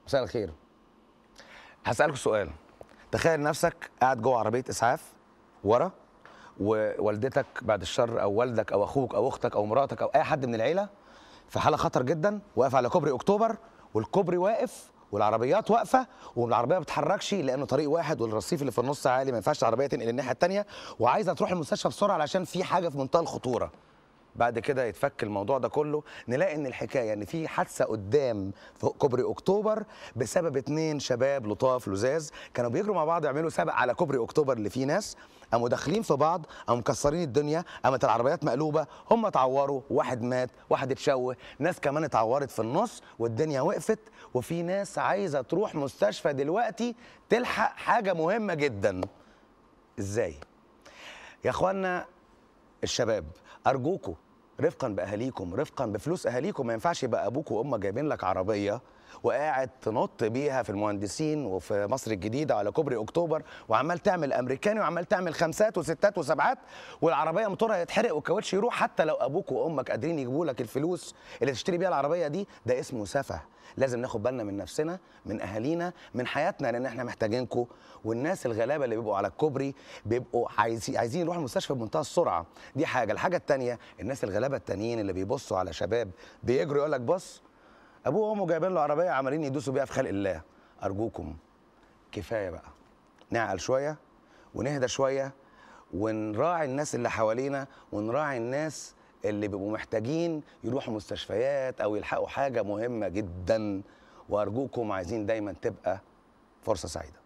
مساء الخير هسألك سؤال تخيل نفسك قاعد جوه عربية إسعاف ورا ووالدتك بعد الشر أو والدك أو أخوك أو أختك أو مراتك أو أي حد من العيلة في حالة خطر جدا واقف على كوبري أكتوبر والكوبري واقف والعربيات واقفة والعربية ما بتتحركش لأنه طريق واحد والرصيف اللي في النص عالي ما ينفعش العربية تنقل الناحية التانية وعايزة تروح المستشفى بسرعة علشان في حاجة في منتهى الخطورة بعد كده يتفك الموضوع ده كله نلاقي ان الحكايه ان في حادثه قدام فوق كوبري اكتوبر بسبب اتنين شباب لطاف لزاز كانوا بيجروا مع بعض يعملوا سبق على كوبري اكتوبر اللي فيه ناس قاموا داخلين في بعض قاموا مكسرين الدنيا قامت العربيات مقلوبه هم اتعوروا واحد مات واحد اتشوه ناس كمان اتعورت في النص والدنيا وقفت وفي ناس عايزه تروح مستشفى دلوقتي تلحق حاجه مهمه جدا ازاي يا اخوانا الشباب ارجوكوا رفقا باهاليكم رفقا بفلوس اهاليكم ما ينفعش يبقى ابوك وامك جايبين لك عربيه وقاعد تنط بيها في المهندسين وفي مصر الجديده على كوبري اكتوبر وعمال تعمل امريكاني وعمال تعمل خمسات وستات وسبعات والعربيه موتورها يتحرق والكاوتش يروح حتى لو ابوك وامك قادرين يجيبوا لك الفلوس اللي تشتري بيها العربيه دي ده اسمه سفه لازم ناخد بالنا من نفسنا من اهالينا من حياتنا لان احنا محتاجينكم والناس الغلابه اللي بيبقوا على الكوبري بيبقوا عايزين عايزين يروحوا المستشفى بمنتهى السرعه دي حاجه الحاجه الثانيه الناس الغلابه التانيين اللي بيبصوا على شباب بيجروا يقول لك بص ابوه وامه جايبين له عربيه عمالين يدوسوا بيها في خلق الله ارجوكم كفايه بقى نعقل شويه ونهدى شويه ونراعي الناس اللي حوالينا ونراعي الناس اللي بيبقوا محتاجين يروحوا مستشفيات او يلحقوا حاجه مهمه جدا وارجوكم عايزين دايما تبقى فرصه سعيده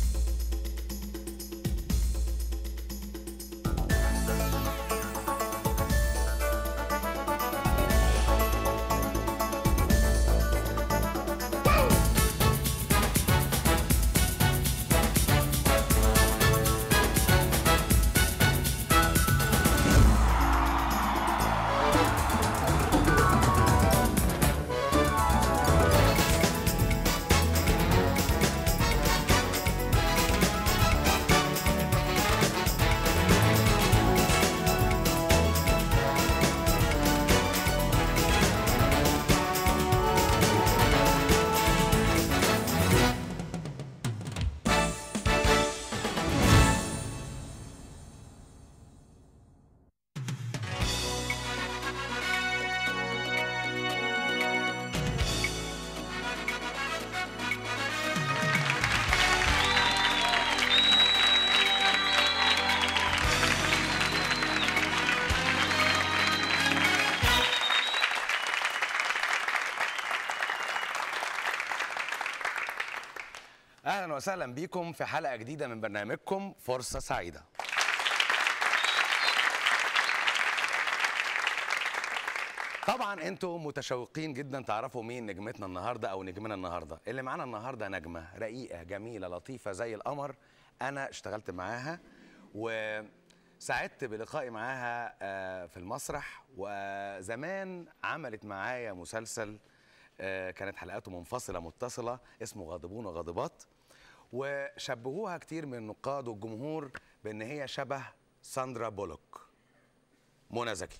اهلا وسهلا بيكم في حلقه جديده من برنامجكم فرصه سعيده طبعا انتم متشوقين جدا تعرفوا مين نجمتنا النهارده او نجمنا النهارده اللي معانا النهارده نجمه رقيقه جميله لطيفه زي القمر انا اشتغلت معاها وسعدت بلقائي معاها آه، في المسرح وزمان عملت معايا مسلسل آه، كانت حلقاته منفصله متصله اسمه غاضبون وغاضبات وشبهوها كتير من النقاد والجمهور بان هي شبه ساندرا بولوك منى زكي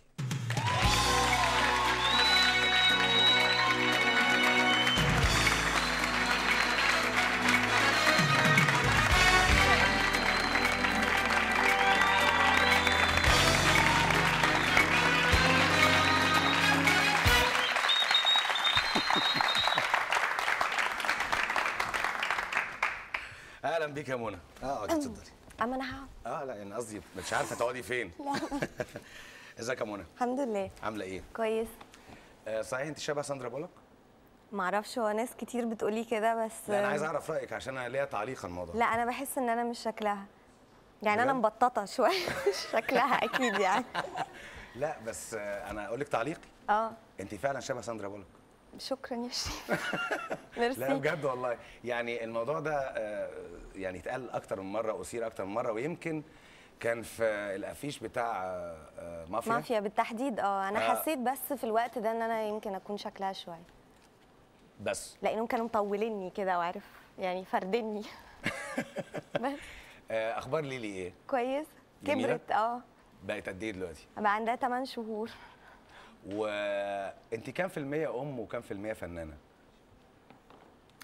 اهلا بيك يا منى اه اقعدي اتفضلي اما انا هقعد اه لا يعني قصدي مش عارفه تقعدي فين ازيك يا منى الحمد لله عامله ايه كويس آه صحيح انت شبه ساندرا بولوك معرفش هو ناس كتير بتقولي كده بس لا انا عايز اعرف رايك عشان انا ليا تعليق على الموضوع لا انا بحس ان انا مش شكلها يعني انا بجد؟ مبططه شويه مش شكلها اكيد يعني لا بس آه انا اقول لك تعليقي اه انت فعلا شبه ساندرا بولوك شكرا يا شريف لا ميرسي بجد والله يعني الموضوع ده آه، يعني اتقال اكتر من مره اثير اكتر من مره ويمكن كان في الافيش بتاع آه، آه، مافيا مافيا بالتحديد اه انا آه. حسيت بس في الوقت ده ان انا يمكن اكون شكلها شويه بس لانهم كانوا مطوليني كده وعارف يعني فردني بس آه، اخبار ليلي ايه كويس جميلة؟ كبرت اه بقت قد ايه دلوقتي بقى عندها 8 شهور وانت كام في الميه ام وكام في الميه فنانه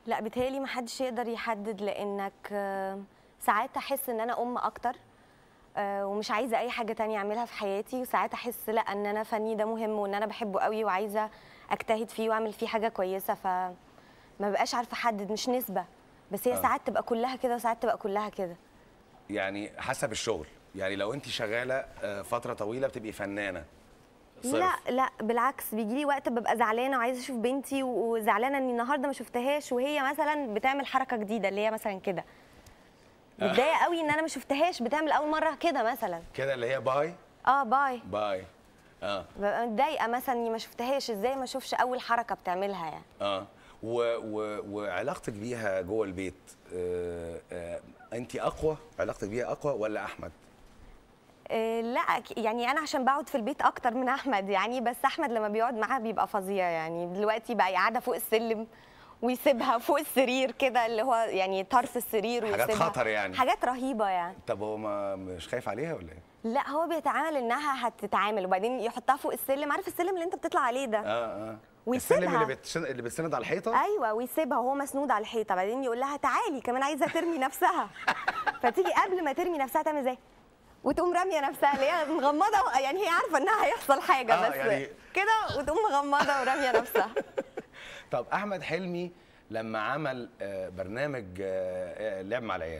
لا بيتهيألي محدش يقدر يحدد لانك آه، ساعات احس ان انا ام اكتر آه، ومش عايزه اي حاجه تانية اعملها في حياتي وساعات احس لا ان انا فني ده مهم وان انا بحبه قوي وعايزه اجتهد فيه واعمل فيه حاجه كويسه فما بقاش عارفه احدد مش نسبه بس هي آه. ساعات تبقى كلها كده وساعات تبقى كلها كده يعني حسب الشغل يعني لو انت شغاله آه، فتره طويله بتبقي فنانه صرف. لا لا بالعكس بيجي لي وقت ببقى زعلانه وعايزه اشوف بنتي و- وزعلانه اني النهارده ما شفتهاش وهي مثلا بتعمل حركه جديده اللي هي مثلا كده متضايقه قوي ان انا ما شفتهاش بتعمل اول مره كده مثلا كده اللي هي باي اه باي باي اه ببقى متضايقه مثلا اني ما شفتهاش ازاي ما اشوفش اول حركه بتعملها يعني اه و و وعلاقتك بيها جوه البيت آه آه انت اقوى علاقتك بيها اقوى ولا احمد آه لا أك- يعني انا عشان بقعد في البيت اكتر من احمد يعني بس احمد لما بيقعد معاها بيبقى فظيع يعني دلوقتي بقى قاعده فوق السلم ويسيبها فوق السرير كده اللي هو يعني طرف السرير حاجات ويسيبها خطر يعني. حاجات رهيبه يعني طب هو ما مش خايف عليها ولا ايه لا هو بيتعامل انها هتتعامل وبعدين يحطها فوق السلم عارف السلم اللي انت بتطلع عليه ده اه اه ويسيبها. السلم اللي بتشن... اللي بتسند على الحيطه ايوه ويسيبها وهو مسنود على الحيطه بعدين يقول لها تعالي كمان عايزه ترمي نفسها فتيجي قبل ما ترمي نفسها تعمل ازاي وتقوم راميه نفسها اللي هي مغمضه يعني هي عارفه انها هيحصل حاجه آه، بس يعني- كده وتقوم مغمضه وراميه نفسها طب احمد حلمي لما عمل آه برنامج آه آه، لعب مع العيال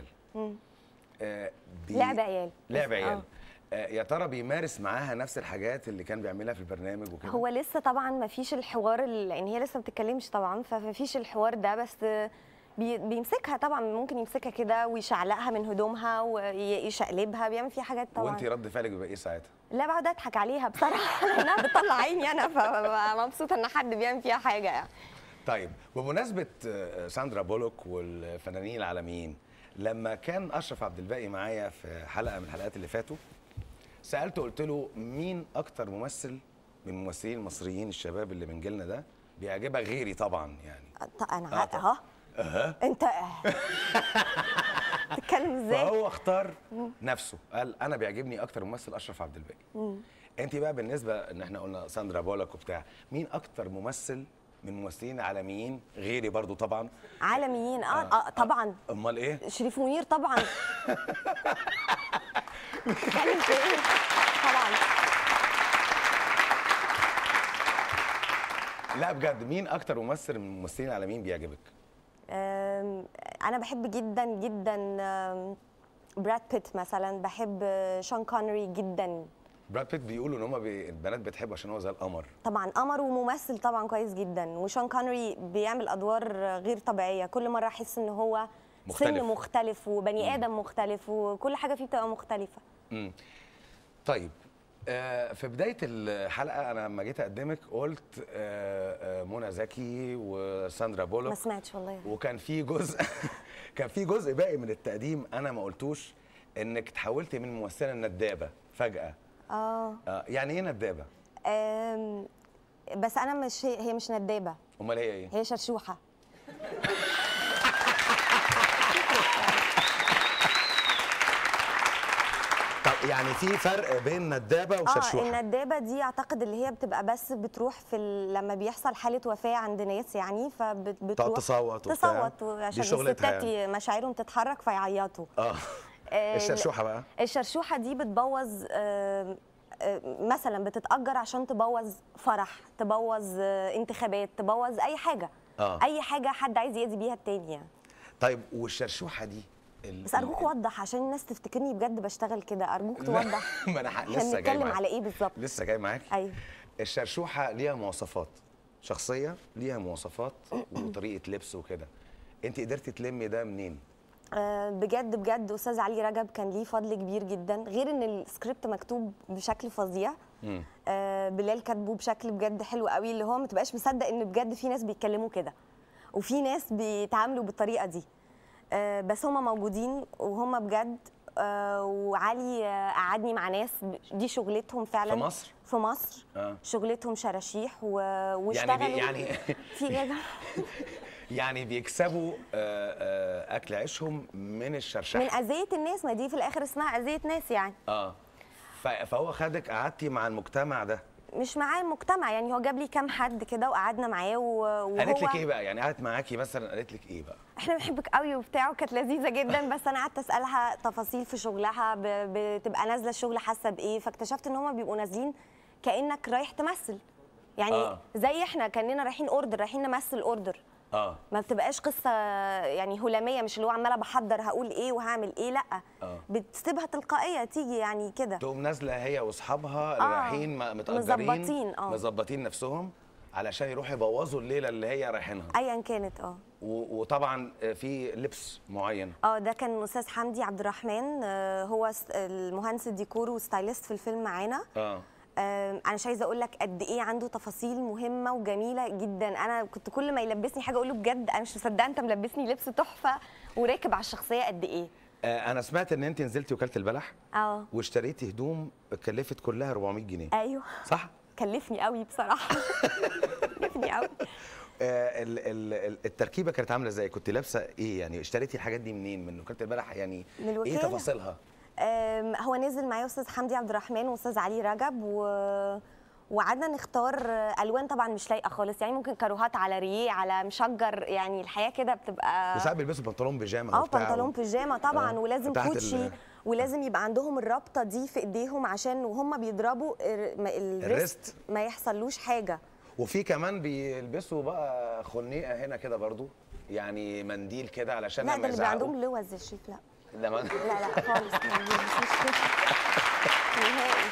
آه بي... لعب عيال لعب آه. عيال آه يا ترى بيمارس معاها نفس الحاجات اللي كان بيعملها في البرنامج وكده هو لسه طبعا ما فيش الحوار ال- لان هي لسه ما بتتكلمش طبعا فما فيش الحوار ده بس بي- بيمسكها طبعا ممكن يمسكها كده ويشعلقها من هدومها ويشقلبها بيعمل فيها حاجات طبعا وانت رد فعلك بيبقى ايه ساعتها لا بقعد اضحك عليها بصراحه لانها بتطلع عيني انا فببقى مبسوطه ان حد بيعمل فيها حاجه يعني طيب بمناسبة آه، ساندرا بولوك والفنانين العالميين لما كان أشرف عبد الباقي معايا في حلقة من الحلقات اللي فاتوا سألته قلت له مين أكتر ممثل من الممثلين المصريين الشباب اللي من جيلنا ده بيعجبك غيري طبعا يعني طب انا آه، عارفة- طبعاً. اهو انت تتكلم ازاي فهو اختار نفسه قال أنا بيعجبني أكتر ممثل أشرف عبد الباقي أنت بقى بالنسبة إن إحنا قلنا ساندرا بولوك وبتاع مين أكتر ممثل من ممثلين عالميين غيري برضو طبعا عالميين اه, آه طبعا امال ايه شريف منير طبعا بتتكلم في ايه طبعا لا بجد مين اكتر ممثل من الممثلين العالميين بيعجبك آم، انا بحب جدا جدا آم، براد بيت مثلا بحب شون كونري جدا براد بيت بيقولوا ان هم بي... البنات بتحبه عشان هو زي القمر طبعا قمر وممثل طبعا كويس جدا وشون كونري بيعمل ادوار غير طبيعيه كل مره احس ان هو مختلف. سن مختلف وبني ادم مختلف وكل حاجه فيه بتبقى مختلفه امم طيب آه في بدايه الحلقه انا لما جيت اقدمك قلت آه آه منى زكي وساندرا ما بولوك سمعتش والله وكان في جزء كان في جزء باقي من التقديم انا ما قلتوش انك تحولتي من ممثله ندابه فجاه اه آه يعني ايه ندابه آم، بس انا مش هي هي مش ندابه امال هي ايه هي شرشوحه طب يعني في فرق بين ندابه اه وشرشوحه الندابه دي اعتقد اللي هي بتبقى بس بتروح في ال... لما بيحصل حاله وفاه عند ناس يعني فبتروح تصوت وبتاع. تصوت دي عشان شغلتها الستات مشاعرهم تتحرك فيعيطوا اه آه، الشرشوحه بقى الشرشوحه دي بتبوظ آه، آه، مثلا بتتأجر عشان تبوظ فرح تبوظ آه، انتخابات تبوظ اي حاجه آه. اي حاجه حد عايز يأذي بيها التاني يعني طيب والشرشوحه دي ال- بس ارجوك ال- وضح عشان الناس تفتكرني بجد بشتغل كده ارجوك لا، توضح ما انا ح- احنا لسه جاي بنتكلم معاك على ايه بالظبط لسه جاي معاك ايوه الشرشوحه ليها مواصفات شخصيه ليها مواصفات وطريقه لبس وكده انت قدرتي تلمي ده منين آه، بجد بجد استاذ علي رجب كان ليه فضل كبير جدا غير ان السكريبت مكتوب بشكل فظيع مم. آه، بلال كاتبه بشكل بجد حلو قوي اللي هو ما تبقاش مصدق ان بجد في ناس بيتكلموا كده وفي ناس بيتعاملوا بالطريقه دي آه، بس هم موجودين وهم بجد آه، وعلي آه، قعدني مع ناس ب- دي شغلتهم فعلا في مصر؟ في مصر آه. شغلتهم شراشيح و... يعني واشتغلوا بي يعني في ايه يا جماعة؟ يعني بيكسبوا آه، آه، اكل عيشهم من الشرشحه من اذيه الناس ما دي في الاخر اسمها اذيه ناس يعني اه ف- فهو خدك قعدتي مع المجتمع ده مش معاه المجتمع يعني هو جاب لي كام حد كده وقعدنا معاه و- وهو قالت لك ايه بقى يعني قعدت معاكي مثلا قالت لك ايه بقى احنا بنحبك قوي وبتاع وكانت لذيذه جدا بس انا قعدت اسالها تفاصيل في شغلها ب- بتبقى نازله الشغل حاسه بايه فاكتشفت ان هما بيبقوا نازلين كانك رايح تمثل يعني آه. آه. زي احنا كاننا رايحين اوردر رايحين نمثل اوردر اه ما بتبقاش قصه يعني هلاميه مش اللي هو عماله بحضر هقول ايه وهعمل ايه لا آه. بتسيبها تلقائيه تيجي يعني كده تقوم نازله هي واصحابها اللي آه. رايحين م- متقدرين مظبطين، آه. مظبطين نفسهم علشان يروحوا يبوظوا الليله اللي هي رايحينها ايا كانت اه و- وطبعا في لبس معين اه ده كان استاذ حمدي عبد الرحمن آه، هو س- المهندس الديكور وستايلست في الفيلم معانا اه آه، انا مش عايزه اقول لك قد ايه عنده تفاصيل مهمه وجميله جدا انا كنت كل ما يلبسني حاجه اقول له بجد انا مش مصدقه انت ملبسني لبس تحفه وراكب على الشخصيه قد ايه آه، انا سمعت ان انت نزلتي وكاله البلح اه واشتريتي هدوم كلفت كلها 400 جنيه ايوه صح كلفني قوي بصراحه كلفني قوي آه، ال- ال- ال- التركيبه كانت عامله ازاي كنت لابسه ايه يعني اشتريتي الحاجات دي منين من وكاله البلح يعني من ايه الوكالة. تفاصيلها آم، هو نزل معايا استاذ حمدي عبد الرحمن واستاذ علي رجب و وقعدنا نختار الوان طبعا مش لايقه خالص يعني ممكن كاروهات على ريه على مشجر يعني الحياه كده بتبقى وساعات بيلبسوا بنطلون بيجامه اه وبتاع بنطلون و- بيجامه طبعا آه، ولازم تحت ال- كوتشي ولازم يبقى عندهم الرابطه دي في ايديهم عشان وهم بيضربوا ال- ما- الريست. الريست ما يحصلوش حاجه وفي كمان بيلبسوا بقى خنيقه هنا كده برضو يعني منديل كده علشان لا لما ده اللي بيبقى يزعقوا عندهم لوز الشيف لا لما لا لا خالص ما بيلبسوش كده نهائي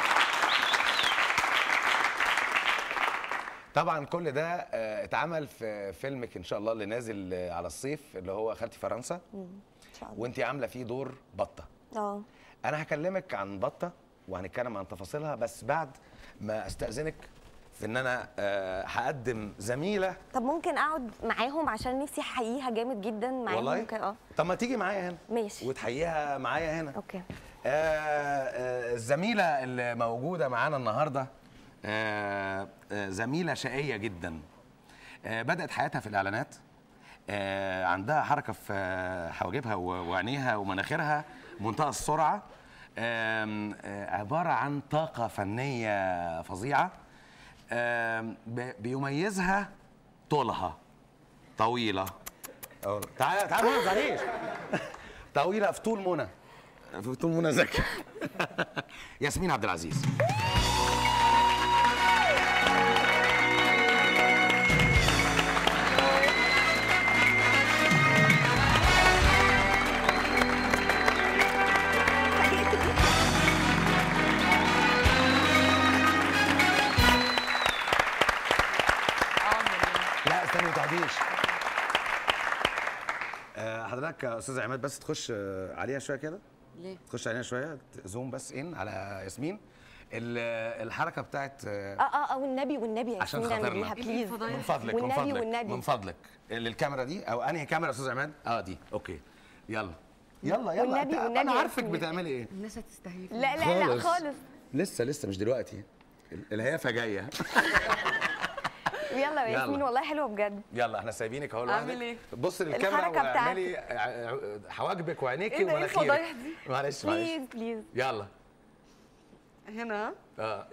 طبعا كل ده آه، اتعمل في فيلمك ان شاء الله اللي نازل آه، على الصيف اللي هو خالتي فرنسا ان شاء الله وانت عامله فيه دور بطه اه انا هكلمك عن بطه وهنتكلم عن تفاصيلها بس بعد ما استاذنك في ان انا آه، هقدم زميله طب ممكن اقعد معاهم عشان نفسي احييها جامد جدا معاهم والله ممكن اه طب ما تيجي معايا هنا ماشي وتحييها معايا هنا اوكي آه، آه، الزميله اللي موجوده معانا النهارده آه، آه، زميله شقيه جدا آه، بدات حياتها في الاعلانات آه، عندها حركه في آه، حواجبها و- وعينيها ومناخيرها منتهى السرعه آم، آه، عباره عن طاقه فنيه فظيعه آم، ب- بيميزها طولها طويله أه، تعالى تعالى ما تزعليش طويله في طول منى في طول منى زكي ياسمين عبد العزيز لا استني ما تقعديش آه، حضرتك يا استاذ عماد بس تخش آه، عليها شويه كده ليه؟ تخش عليها شويه زوم بس ان على ياسمين ال- الحركه بتاعت آه، اه اه اه والنبي والنبي يا عشان ياسمين خاطرنا. اعمليها بليز من فضلك من والنبي فضلك والنبي من فضلك للكاميرا دي او انهي كاميرا يا استاذ عماد اه دي اوكي يلا يلا يلا والنبي- أنت- والنبي انا يا عارفك ياسمين. بتعملي ايه الناس هتستهيف لا لا لا خالص. خالص لسه لسه مش دلوقتي الهيافه جايه يلا يا يلا. ياسمين والله حلوه بجد يلا احنا سايبينك اهو أعمل لوحدك إيه؟ بص للكاميرا الحركة بتاعتك. واعملي ع- ع- حواجبك وعينيكي إيه ده؟ إيه ومناخيرك الفضايح دي؟ معلش معلش بليز بليز يلا هنا اه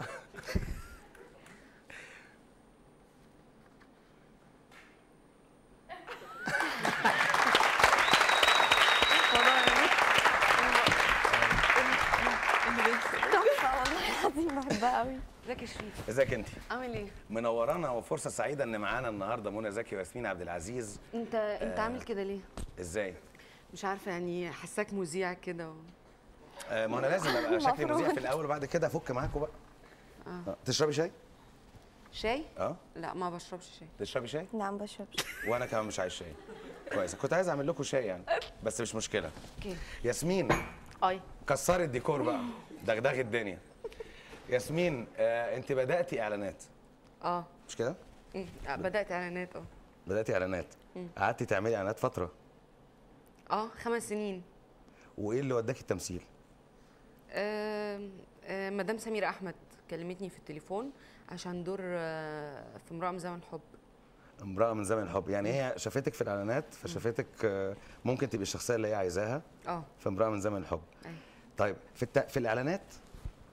تحفه والله العظيم بحبها قوي ازيك يا شريف ازيك انت عامل ايه؟ منورانا وفرصه سعيده ان معانا النهارده منى زكي وياسمين عبد العزيز انت انت عامل كده ليه؟ ازاي مش عارفه يعني حاساك مذيع كده و... آه ما انا لازم ابقى شكلي المفروض. مذيع في الاول وبعد كده افك معاكم بقى آه. تشربي شاي شاي؟ اه لا ما بشربش شاي تشربي شاي نعم بشربش وانا كمان مش عايز شاي كويس كنت عايز اعمل لكم شاي يعني بس مش مشكله اوكي ياسمين اي كسري الديكور بقى دغدغي الدنيا ياسمين آه انت بداتي اعلانات اه مش كده أمم، آه، بدات اعلانات اه بداتي اعلانات قعدتي تعملي اعلانات فتره اه خمس سنين وايه اللي وداكي التمثيل آه آه مدام سميرة احمد كلمتني في التليفون عشان دور آه في امراه من زمن الحب امراه من زمن الحب يعني هي شافتك في الاعلانات فشافتك آه، ممكن تبقي الشخصيه اللي هي عايزاها اه في امراه من زمن الحب أيوة. طيب في الت... في الاعلانات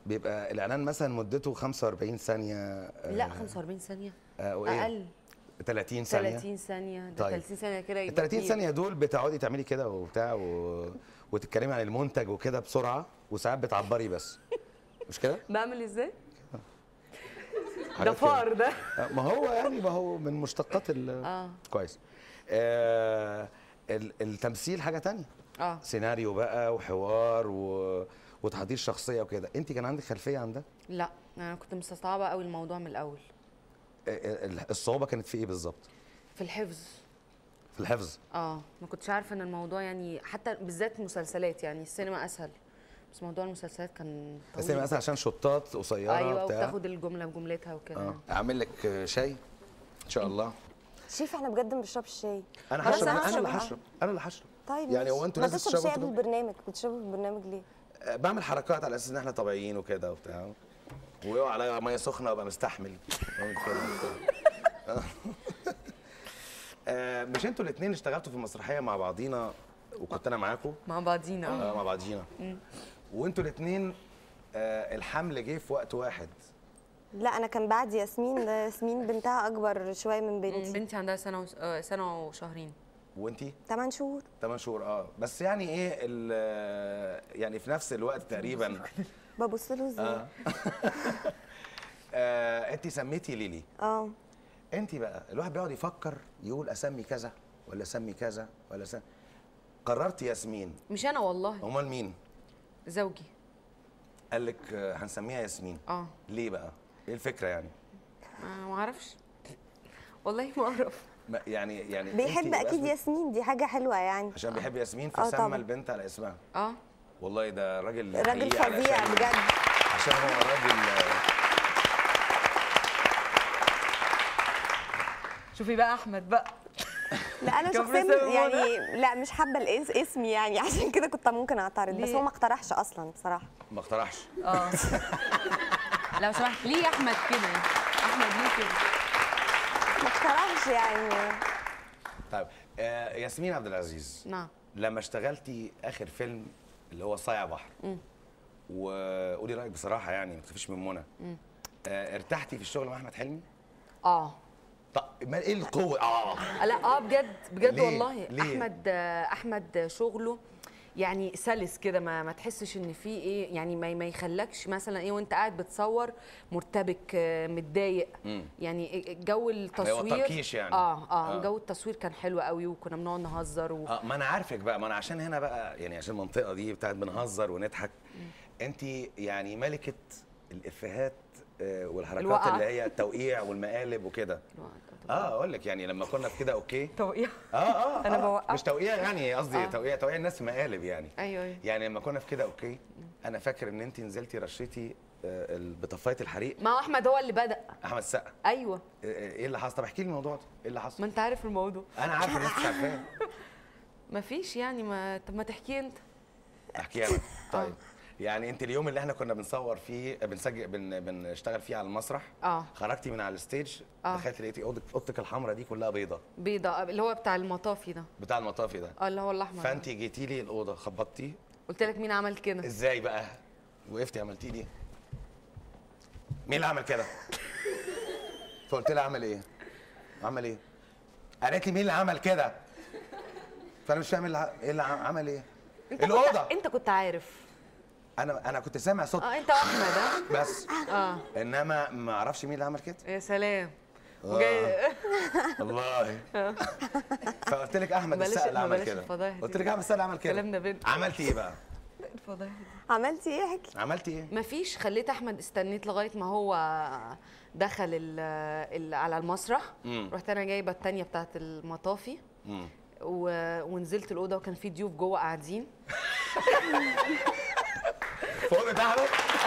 بيبقى الاعلان مثلا مدته 45 ثانيه آه، لا 45 ثانيه آه، وإيه؟ اقل 30 ثانيه 30 ثانيه ده طيب. 30 ثانيه كده ال يبقى 30 كتير. ثانيه دول بتقعدي تعملي كده وبتاع و... وتتكلمي عن المنتج وكده بسرعه وساعات بتعبري بس مش كده؟ بعمل ازاي؟ ده حاجات كده. فار ده آه، ما هو يعني ما هو من مشتقات ال اه كويس آه ال- التمثيل حاجه تانية اه سيناريو بقى وحوار و... وتحضير شخصيه وكده انت كان عندك خلفيه عن ده لا انا كنت مستصعبه قوي الموضوع من الاول آه، ال- الصعوبه كانت في ايه بالظبط في الحفظ في الحفظ اه ما كنتش عارفه ان الموضوع يعني حتى بالذات المسلسلات يعني السينما اسهل بس موضوع المسلسلات كان بس طويل مثلا عشان شطات قصيره ايوه بتاع وبتاخد الجمله بجملتها وكده اه اعمل لك آه، شاي ان شاء الله شيف احنا بجد ما بنشربش شاي انا خلاص هشرب أنا انا اللي هشرب. هشرب انا اللي هشرب طيب يعني ماشي. هو انتوا ما ناس تشرب شاي تشربوا قبل البرنامج بتشربوا في البرنامج ليه؟ آه، بعمل حركات على اساس ان احنا طبيعيين وكده وبتاع ويقع عليا ميه سخنه وابقى مستحمل بعمل كده. آه، مش انتوا الاثنين اشتغلتوا في مسرحيه مع بعضينا وكنت انا معاكم مع بعضينا اه آه مع بعضينا وانتوا الاثنين آه الحمل جه في وقت واحد لا انا كان بعد ياسمين ده ياسمين بنتها اكبر شويه من بنتي بنتي عندها سنه وس... آه، سنه وشهرين وانتي 8 شهور 8 شهور اه بس يعني ايه ال- يعني في نفس الوقت تقريبا ببص له ازاي اه آه انت سميتي ليلي اه انت بقى الواحد بيقعد يفكر يقول اسمي كذا ولا اسمي كذا ولا اسمي قررت ياسمين مش انا والله امال مين زوجي قال لك آه، هنسميها ياسمين اه ليه بقى ايه الفكره يعني ما ما اعرفش والله ما اعرف ما- يعني يعني بيحب انت اكيد وأسمي- ياسمين دي حاجه حلوه يعني عشان بيحب ياسمين آه فسمى طبعا. البنت على اسمها اه والله ده راجل راجل حقيقي فظيع علشان- بجد عشان هو راجل شوفي بقى احمد بقى لا انا كان شخصيا بيسموه يعني لا مش حابه الاس اسمي يعني عشان كده كنت ممكن اعترض بس ليه؟ هو ما اقترحش اصلا بصراحه ما اقترحش اه لو سمحت ليه يا احمد كده احمد ليه كده آه. ما اقترحش يعني طيب آه ياسمين عبد العزيز نعم لما اشتغلتي اخر فيلم اللي هو صايع بحر وقولي رايك بصراحه يعني ما تخافيش من منى آه ارتحتي في الشغل مع احمد حلمي اه طب ما ايه القوه اه لا اه بجد بجد ليه؟ والله ليه؟ احمد آه، احمد شغله يعني سلس كده ما ما تحسش ان في ايه يعني ما ما يخلكش مثلا ايه وانت قاعد بتصور مرتبك آه، متضايق مم. يعني جو التصوير يوتركيش يعني. اه اه آه. جو التصوير كان حلو قوي وكنا بنقعد نهزر و... اه ما انا عارفك بقى ما انا عشان هنا بقى يعني عشان المنطقه دي بتاعت بنهزر ونضحك انت يعني ملكه الافيهات آه، والحركات الوقعة. اللي هي التوقيع والمقالب وكده اه اقول لك يعني لما كنا في كده اوكي توقيع اه اه أنا آه. بوقع. مش توقيع يعني قصدي آه. توقيع توقيع الناس في مقالب يعني ايوه ايوه يعني لما كنا في كده اوكي انا فاكر ان انت نزلتي رشيتي آه، ال- بطفايه الحريق ما هو احمد هو اللي بدا احمد السقا ايوه آه، آه، ايه اللي حصل طب احكي لي الموضوع ده ايه اللي حصل ما انت عارف الموضوع انا عارف ان انت مش عارفاه ما فيش يعني ما طب ما تحكي انت احكي انا طيب يعني انت اليوم اللي احنا كنا بنصور فيه بنسجل بن بنشتغل فيه على المسرح اه خرجتي من على الستيج آه. دخلت لقيتي اوضتك اوضتك الحمراء دي كلها بيضه بيضة اللي هو بتاع المطافي ده بتاع المطافي ده اه اللي هو الاحمر ده. فانت جيتي لي الاوضه خبطتي قلت لك مين عمل كده ازاي بقى وقفتي عملتي لي مين اللي عمل كده فقلت لها عمل ايه عمل ايه قالت لي مين اللي عمل كده فانا مش فاهم إيه اللي ع- ايه اللي ع- عمل ايه انت الاوضه كنت... انت كنت عارف انا انا كنت سامع صوت اه انت واحمد ها بس اه انما ما اعرفش مين اللي عمل كده يا سلام آه. وجاي والله فقلت لك احمد بلاش- السقا اللي ما عمل بلاش كده الفضايح دي. قلت لك احمد السقا اللي عمل كده كلامنا بين- عملتي ايه بقى الفضايح عملتي ايه احكي عملتي ايه مفيش خليت احمد استنيت لغايه ما هو دخل ال ال على المسرح مم. رحت انا جايبه التانية بتاعت المطافي مم. و... ونزلت الاوضه وكان في ضيوف جوه قاعدين فوق تحت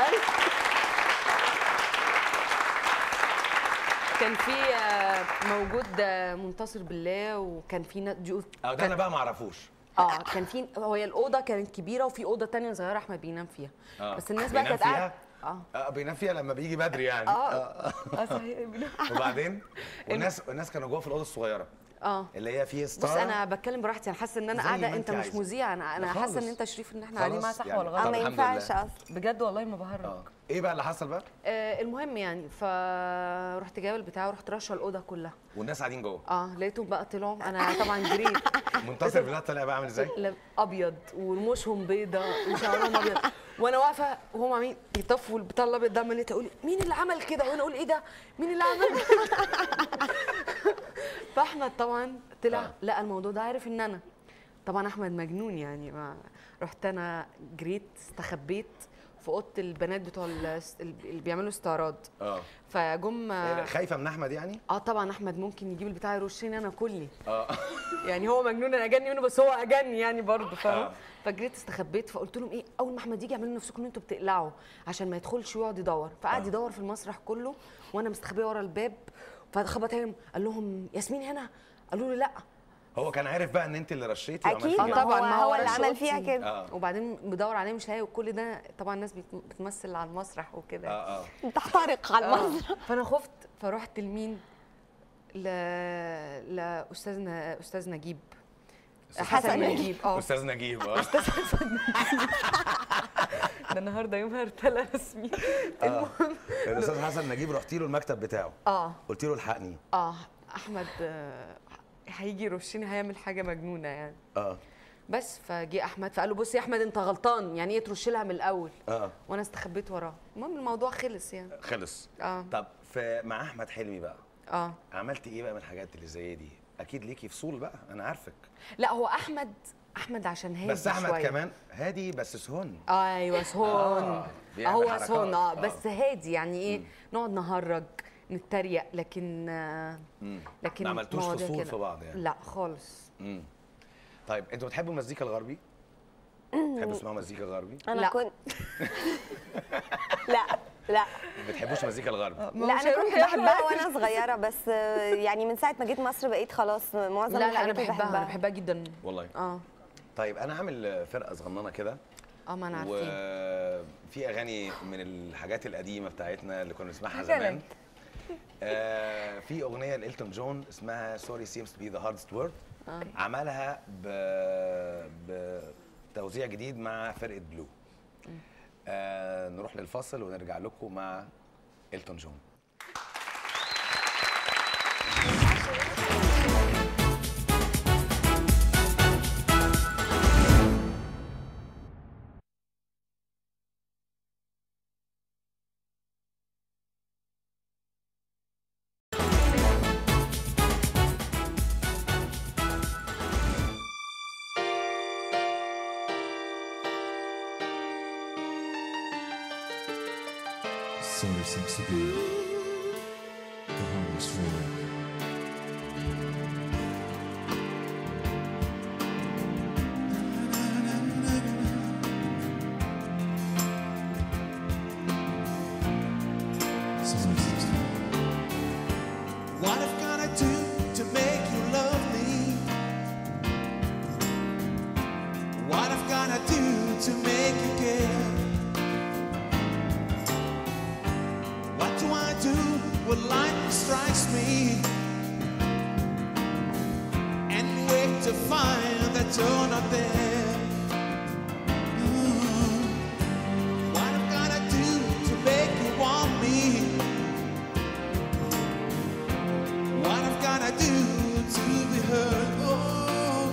كان في آه، موجود آه، منتصر بالله وكان في نا- ضيوف او ده انا بقى ما اعرفوش اه كان في هي الاوضه كانت كبيره وفي اوضه تانية صغيره احمد بينام فيها آه. بس الناس بقى بينام كانت فيها؟ قاعده اه اه بينام فيها لما بيجي بدري يعني اه اه صحيح بينام. وبعدين والناس الناس كانوا جوه في الاوضه الصغيره اه اللي هي فيه بص ستار انا بتكلم براحتي انا حاسه ان انا زي قاعده ما انت انت مش عايزة. مذيع انا انا لا حاسه ان خالص. انت شريف ان احنا قاعدين خلاص معاه صح يعني ولا اه غلط ما الحمد ينفعش لله. اصلا بجد والله ما بهرج اه ايه بقى اللي حصل بقى آه المهم يعني فرحت جايبه البتاع ورحت رشه الاوضه كلها والناس قاعدين جوه اه لقيتهم بقى طلعوا انا طبعا جريت منتصر بالله طلع بقى عامل ازاي لا، ابيض ورموشهم بيضه وشعرهم ابيض وانا واقفه وهم عاملين يطفوا البتاع الابيض ده عمال تقول مين اللي عمل كده وانا اقول ايه ده مين اللي عمل كده فاحمد طبعا طلع آه. لقى الموضوع ده عارف ان انا طبعا احمد مجنون يعني ما رحت انا جريت استخبيت في اوضه البنات بتوع ال- اللي بيعملوا استعراض اه فجم إيه، خايفه من احمد يعني اه طبعا احمد ممكن يجيب البتاع يرشني انا كلي اه يعني هو مجنون انا اجني منه بس هو اجني يعني برضه فاهم آه. فجريت استخبيت فقلت لهم ايه اول ما احمد يجي اعملوا نفسكم ان انتوا بتقلعوا عشان ما يدخلش ويقعد يدور فقعد آه. يدور في المسرح كله وانا مستخبيه ورا الباب فخبط عليهم قال لهم ياسمين هنا قالوا له لا هو كان عارف بقى ان انت اللي رشيتي وعملتي اكيد آه كده. ما طبعاً، هو ما هو هو اللي رش عمل فيها أوضتي. كده اه وبعدين بدور عليه مش لاقي وكل ده طبعا الناس بت- بتمثل على المسرح وكده اه اه تحترق على آه. المسرح فانا خفت فرحت لمين ل لاستاذنا استاذ نجيب حسن نجيب اه استاذ نجيب اه ده النهارده يوم هرتله رسمي آه. الاستاذ حسن نجيب رحتي له المكتب بتاعه اه قلت له الحقني اه احمد آه، هيجي يرشني هيعمل حاجه مجنونه يعني اه بس فجه احمد فقال له بص يا احمد انت غلطان يعني ايه ترش لها من الاول اه وانا استخبيت وراه المهم الموضوع خلص يعني خلص اه طب في مع احمد حلمي بقى اه عملت ايه بقى من الحاجات اللي زي دي اكيد ليكي فصول بقى انا عارفك لا هو احمد احمد عشان هادي بس احمد شوية. كمان هادي بس سهون ايوه سهون آه، بيعمل هو حركات. سهون اه آه. بس هادي يعني ايه نقعد نهرج نتريق لكن آه، مم. لكن ما عملتوش مواضيع فصول كده. في بعض يعني لا خالص مم. طيب انتوا بتحبوا المزيكا الغربي؟ بتحبوا تسمعوا مزيكا غربي؟ انا لا. كنت لا لا ما بتحبوش مزيكا الغرب لا مش انا هيروح كنت يحضر. بحبها وانا صغيره بس آه، يعني من ساعه ما جيت مصر بقيت خلاص معظم لا لا انا الحاجات اللي بحبها انا بحبها جدا والله اه طيب انا عامل فرقه صغننه كده اه ما انا عارفين وفي اغاني من الحاجات القديمه بتاعتنا اللي كنا بنسمعها حاجة زمان لك. آه في اغنيه لإلتون جون اسمها سوري سيمز تو بي ذا هاردست وورد آه. عملها ب... بتوزيع جديد مع فرقه بلو آه نروح للفاصل ونرجع لكم مع إلتون جون Sort of seems to be the hardest word. Sort of seems to be. What I've gotta do to make you love me? What I've gotta do to make you care? What do I do when lightning strikes me? And wake to find that you're not there. Mm. What I've gotta do to make you want me? What I've gotta do to be heard? Oh,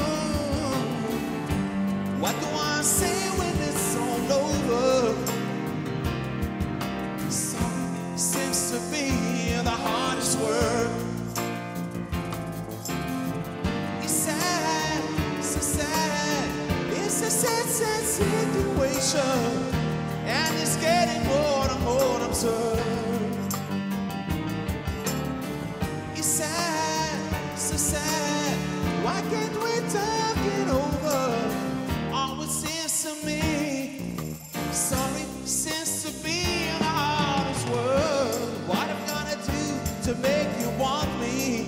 what do I say when it's all over? Sorry seems to be the hardest word. It's sad, so sad. It's a sad, sad situation, and it's getting more and more absurd. It's sad, so sad. Why can't we talk it over? All it seems to me, sorry, seems to be the hardest word. What I'm gonna do to make you want me?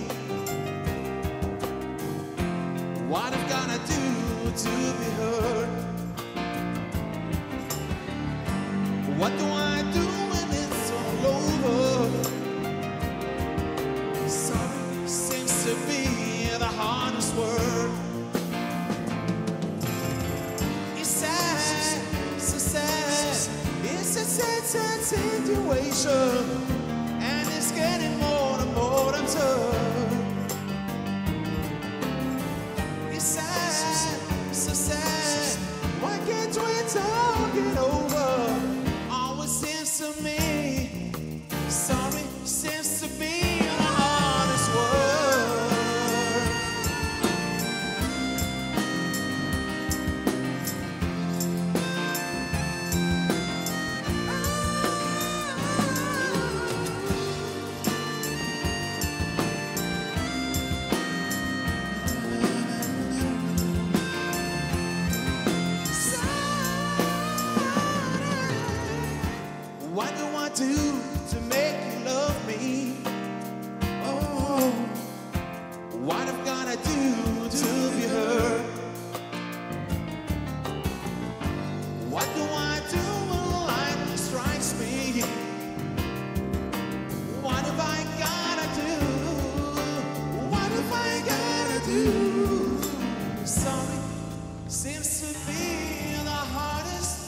What I'm gonna do to be heard? What do I do when it's all over? Sorry seems to be tough, and it's getting more and more and tough. It's sad, so sad. Why can't we talk it over? Always seems to me, sorry seems to be the hardest word. What do I do to make you love me? Oh, what I've gotta do to be heard? What do I do when lightning strikes me? What have I gotta do? What have I gotta do? Sorry seems to be the hardest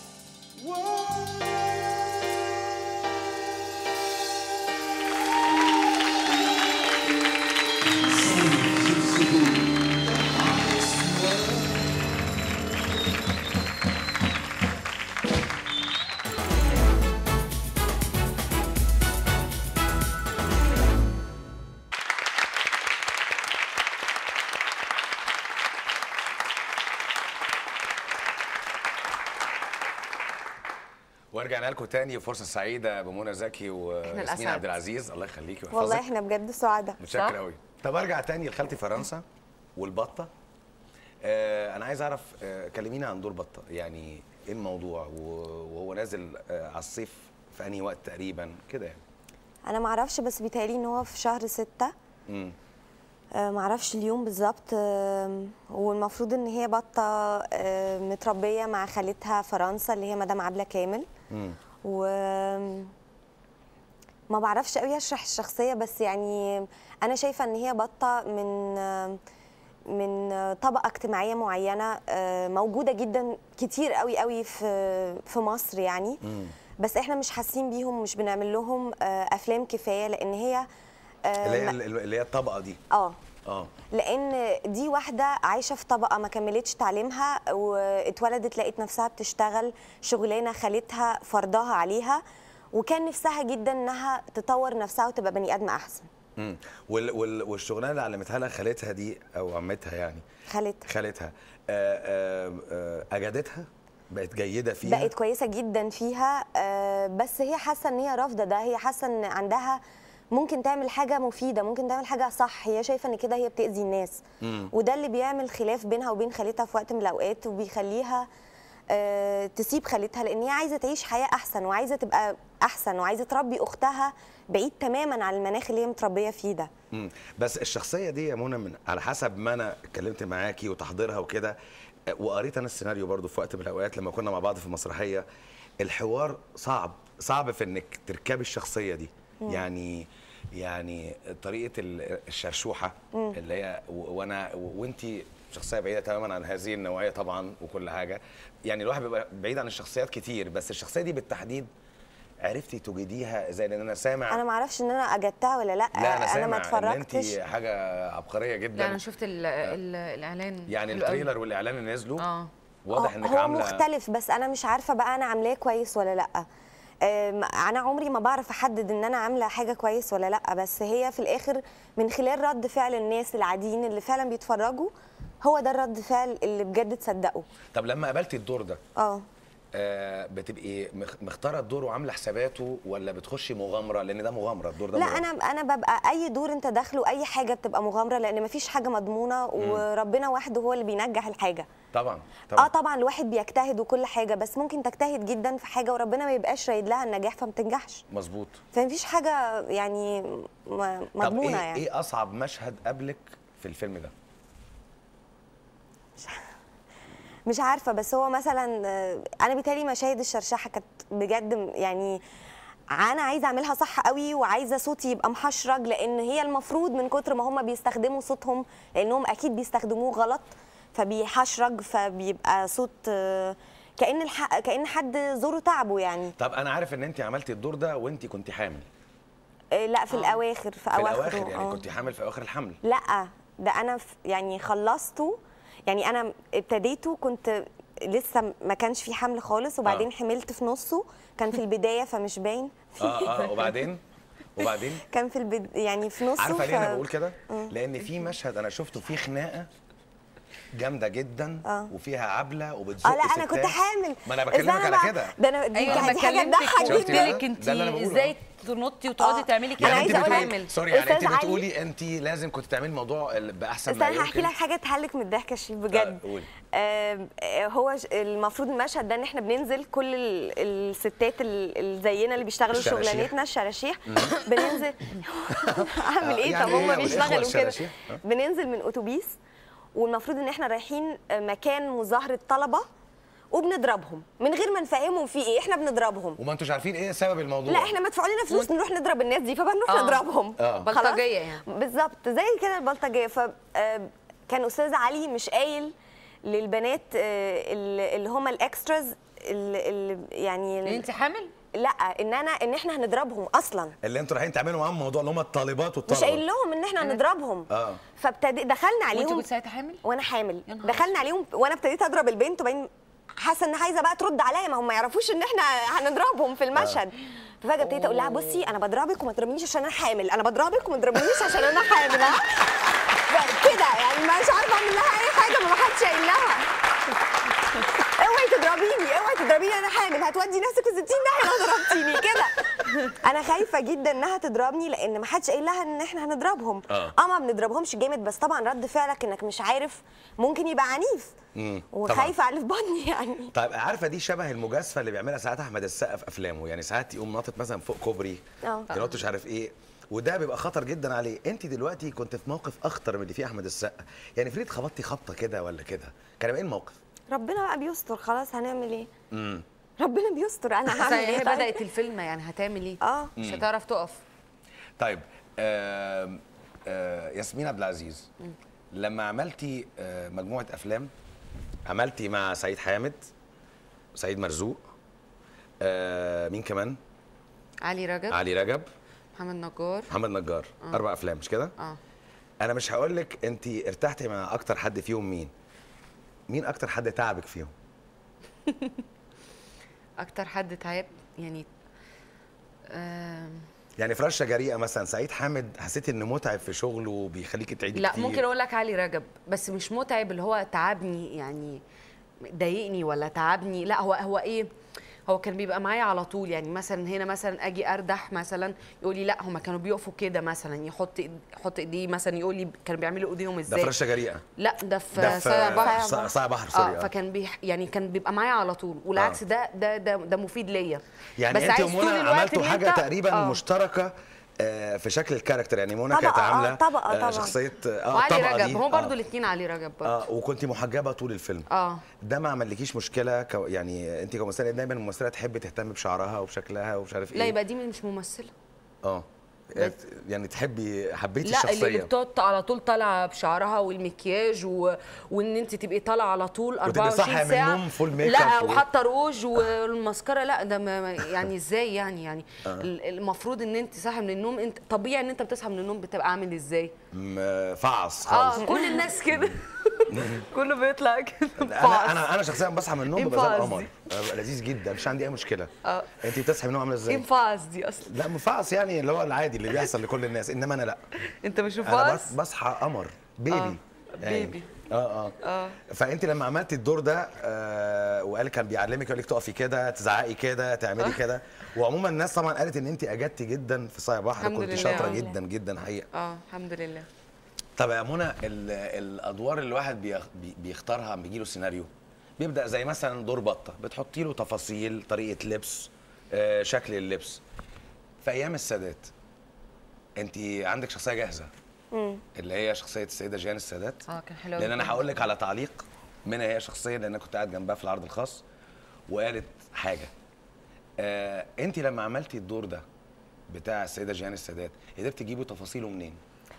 ورجعنا لكم تاني فرصه سعيده بمنى زكي وياسمين الأسعد. عبد العزيز الله يخليكي والله ويحفظك احنا بجد سعداء متشكر صح؟ قوي طب ارجع تاني لخالتي فرنسا والبطه آه انا عايز اعرف آه كلمينا عن دور بطه يعني ايه الموضوع و- وهو نازل آه على الصيف في انهي وقت تقريبا كده يعني انا معرفش بس بيتهيألي ان هو في شهر ستة امم آه، معرفش اليوم بالظبط آم، والمفروض ان هي بطه آه، متربيه مع خالتها فرنسا اللي هي مدام عبله كامل و ما بعرفش قوي اشرح الشخصيه بس يعني انا شايفه ان هي بطه من آم، من طبقه اجتماعيه معينه آه، موجوده جدا كتير قوي قوي في في مصر يعني بس احنا مش حاسين بيهم مش بنعمل لهم آه، افلام كفايه لان هي آه، اللي هي ما- اللي هي الطبقه دي اه اه لان دي واحده عايشه في طبقه ما كملتش تعليمها واتولدت لقيت نفسها بتشتغل شغلانه خالتها فرضاها عليها وكان نفسها جدا انها تطور نفسها وتبقى بني ادم احسن امم وال وال والشغلانه اللي علمتها لها خالتها دي او عمتها يعني خالتها خالتها آه آه آه اجادتها بقت جيده فيها بقت كويسه جدا فيها آه، بس هي حاسه ان هي رافضه ده هي حاسه ان عندها ممكن تعمل حاجه مفيده ممكن تعمل حاجه صح هي شايفه ان كده هي بتاذي الناس وده اللي بيعمل خلاف بينها وبين خالتها في وقت من الاوقات وبيخليها آه، تسيب خالتها لان هي عايزه تعيش حياه احسن وعايزه تبقى احسن وعايزه تربي اختها بعيد تماما عن المناخ اللي هي متربيه فيه ده مم. بس الشخصيه دي يا منى من على حسب ما انا اتكلمت معاكي وتحضيرها وكده آه، وقريت انا السيناريو برضو في وقت من الاوقات لما كنا مع بعض في مسرحيه الحوار صعب صعب في انك تركبي الشخصيه دي يعني يعني طريقه ال- الشرشوحه اللي هي و- وانا وانت شخصيه بعيده تماما عن هذه النوعيه طبعا وكل حاجه يعني الواحد بيبقى بعيد عن الشخصيات كتير بس الشخصيه دي بالتحديد عرفتي توجديها ازاي لان انا سامع انا ما اعرفش ان انا اجدتها ولا لا لا انا انا سامع ما ان انت اتفرجتش حاجه عبقريه جدا لا انا شفت ال ال الاعلان يعني حلو قوي. التريلر والاعلان اللي نزلوا اه واضح آه، انك هو عامله مختلف بس انا مش عارفه بقى انا عاملاه كويس ولا لا أم، انا عمري ما بعرف احدد ان انا عامله حاجه كويس ولا لا بس هي في الاخر من خلال رد فعل الناس العاديين اللي فعلا بيتفرجوا هو ده الرد فعل اللي بجد تصدقوا طب لما قابلتي الدور ده اه آه بتبقي مخ- مختاره الدور وعامله حساباته ولا بتخشي مغامره لان ده مغامره الدور ده لا مغامرة. انا انا ببقى اي دور انت داخله اي حاجه بتبقى مغامره لان مفيش حاجه مضمونه وربنا وحده هو اللي بينجح الحاجه طبعا اه طبعا طبعا الواحد بيجتهد وكل حاجه بس ممكن تجتهد جدا في حاجه وربنا ما يبقاش رايد لها النجاح فما تنجحش مظبوط فمفيش حاجه يعني م- طب مضمونه ايه يعني ايه اصعب مشهد قبلك في الفيلم ده مش عارفه بس هو مثلا آه، انا بيتهيألي مشاهد الشرشحه كانت بجد م- يعني انا عايزه اعملها صح قوي وعايزه صوتي يبقى محشرج لان هي المفروض من كتر ما هم بيستخدموا صوتهم لانهم اكيد بيستخدموه غلط فبيحشرج فبيبقى صوت آه، كان الح... كان حد زوره تعبه يعني طب انا عارف ان انت عملتي الدور ده وانت كنت حامل آه، لا في الاواخر في, في اواخره الاواخر يعني آه. كنت حامل في اواخر الحمل لا ده انا ف- يعني خلصته يعني انا ابتديته كنت لسه ما كانش في حمل خالص وبعدين آه. حملت في نصه كان في البدايه فمش باين اه اه وبعدين وبعدين كان في البد... يعني في نصه عارفه ليه ف- انا بقول كده لان في مشهد انا شفته فيه خناقه جامده جدا آه. وفيها عبله وبتزق اه لا انا كنت ستات. حامل ما انا استنى بكلمك على بقى، كده ده انا دي, ايوه دي لما حاجه كلمتك تضحك شفتي قلت كده؟ جدا لك انت ده اللي أنا بقوله. ازاي تنطي وتقعدي آه. تعملي كده يعني أنا انت عايزة أقول بتقولي لك- سوري يعني انت أستاذ علي- بتقولي انت لازم كنت تعملي الموضوع ال- باحسن بس ما انا هحكي يمكن لك حاجه تهلك من الضحك يا شريف آه، بجد قولي. آه آه، هو ش- المفروض المشهد ده ان احنا بننزل كل ال- الستات ال- اللي زينا اللي بيشتغلوا الشراشيح. شغلانتنا الشراشيح بننزل اعمل ايه يعني طب هم إيه بيشتغلوا كده الشراشيح؟ آه. بننزل من اتوبيس والمفروض ان احنا رايحين آه، مكان مظاهره طلبه وبنضربهم من غير ما نفهمهم في ايه احنا بنضربهم وما انتوش عارفين ايه سبب الموضوع لا احنا مدفوع لنا فلوس نروح نضرب الناس دي فبنروح آه. نضربهم آه. خلاص؟ بلطجية يعني. بالظبط زي كده البلطجيه ف آه، كان استاذ علي مش قايل للبنات آه، اللي اللي هم الاكستراز اللي اللي يعني ان انت حامل لا ان انا ان احنا هنضربهم اصلا اللي انتوا رايحين تعملوا معاهم موضوع اللي هم الطالبات والطلبه مش قايل لهم ان احنا هنضربهم اه. فابتدي دخلنا وانت عليهم كنت ساعتها حامل وانا حامل يا نهار دخلنا عليهم وانا ابتديت اضرب البنت وبعدين حاسه ان عايزه بقى ترد عليا ما هم ما يعرفوش ان احنا هنضربهم في المشهد ففجاه ابتديت اقول لها بصي انا بضربك وما تضربنيش عشان انا حامل انا بضربك وما تضربنيش عشان انا حامل ها كده يعني مش عارفه اعمل لها اي حاجه ما حدش قايل لها اوعي تضربيني اوعي تضربيني انا حامل هتودي نفسك في 60 ناحيه لو ضربتيني كده انا خايفه جدا انها تضربني لان ما حدش قايل لها ان احنا هنضربهم آه. اه ما بنضربهمش جامد بس طبعا رد فعلك انك مش عارف ممكن يبقى عنيف مم. وخايفه على اللي في بطني يعني طيب عارفه دي شبه المجازفه اللي بيعملها ساعات احمد السقا في افلامه يعني ساعات يقوم ناطط مثلا فوق كوبري اه. ينط مش عارف ايه وده بيبقى خطر جدا عليه انت دلوقتي كنت في موقف اخطر من اللي فيه احمد السقا يعني فريد خبطتي خبطه كده ولا كده كان يبقى ايه الموقف ربنا بقى بيستر خلاص هنعمل ايه امم ربنا بيستر انا بس هعمل ايه هي طيب؟ بدات الفيلم يعني هتعمل ايه اه مش هتعرف تقف طيب آه آه ياسمين عبد العزيز لما عملتي آه مجموعه افلام عملتي مع سعيد حامد سعيد مرزوق آه مين كمان علي رجب علي رجب محمد نجار محمد نجار اربع افلام مش كده اه انا مش هقول لك انت ارتحتي مع اكتر حد فيهم مين مين اكتر حد تعبك فيهم اكتر حد تعب يعني آم، يعني في رشه جريئه مثلا سعيد حامد حسيت انه متعب في شغله وبيخليكي تعيدي لا كتير. ممكن اقول لك علي رجب بس مش متعب اللي هو تعبني يعني ضايقني ولا تعبني لا هو هو ايه هو كان بيبقى معايا على طول يعني مثلا هنا مثلا اجي اردح مثلا يقول لي لا هما كانوا بيقفوا كده مثلا يحط إيد- يحط ايديه مثلا يقول لي كانوا بيعملوا ايديهم ده ازاي في رشه جريئه لا ده في ده في صايع بحر صا- صايع بحر سوري اه فكان بيح يعني كان بيبقى معايا على طول والعكس آه. ده ده ده, ده مفيد ليا يعني بس انت عايز طول ومنى الوقت عملتوا إن حاجه أنت- تقريبا آه. مشتركه آه، في شكل الكاركتر يعني منى كانت طبقة، آه، عامله طبقة آه، طبعا. شخصيه اه وعلي الطبقة رجب دي. هو برضو آه. الاثنين علي رجب برضو اه وكنت محجبه طول الفيلم اه ده ما عملكيش مشكله كو يعني انت كممثله دايما الممثله تحب تهتم بشعرها وبشكلها ومش عارف ايه لا يبقى دي مش ممثله اه يعني تحبي حبيتي لا اللي الشخصيه بتقعد على طول طالعه بشعرها والمكياج و... وان انت تبقي طالعه على طول وتبقي 24 صاحية من ساعه النوم full makeup لا و- وحاطه روج والمسكره لا ده ما ما- يعني ازاي يعني يعني ال- المفروض ان انت صاحي من النوم انت طبيعي ان انت بتصحى من النوم بتبقى عامل ازاي م- فعص خالص اه كل الناس كده كله بيطلع كده انا انا انا شخصيا بصحى من النوم ببقى زي انفاس القمر دي. ببقى لذيذ جدا مش عندي اي مشكله اه انت بتصحي من النوم عامله ازاي انفاس دي اصلا لا مفعص يعني اللي هو العادي اللي بيحصل لكل الناس انما انا لا انت مش انا انفاس بص بصحى قمر بيبي آه، يعني. بيبي. اه اه اه فانت لما عملتي الدور ده آه وقال كان بيعلمك يقول لك تقفي كده تزعقي كده تعملي كده وعموما الناس طبعا قالت ان انت اجدتي جدا في صايع بحر الحمد كنت لله. شاطره الحمد جدا جدا حقيقه اه الحمد لله طب يا منى ال- الادوار اللي الواحد بيخ- بي- بيختارها لما بيجي له سيناريو بيبدا زي مثلا دور بطه بتحطي له تفاصيل طريقه لبس آه، شكل اللبس في ايام السادات انت عندك شخصيه جاهزه اللي هي شخصيه السيده جيهان السادات اه كان حلو لان أوي. انا هقول لك على تعليق منها هي شخصيه لان انا كنت قاعد جنبها في العرض الخاص وقالت حاجه آه انت لما عملتي الدور ده بتاع السيده جيهان السادات قدرتي تجيبي تفاصيله منين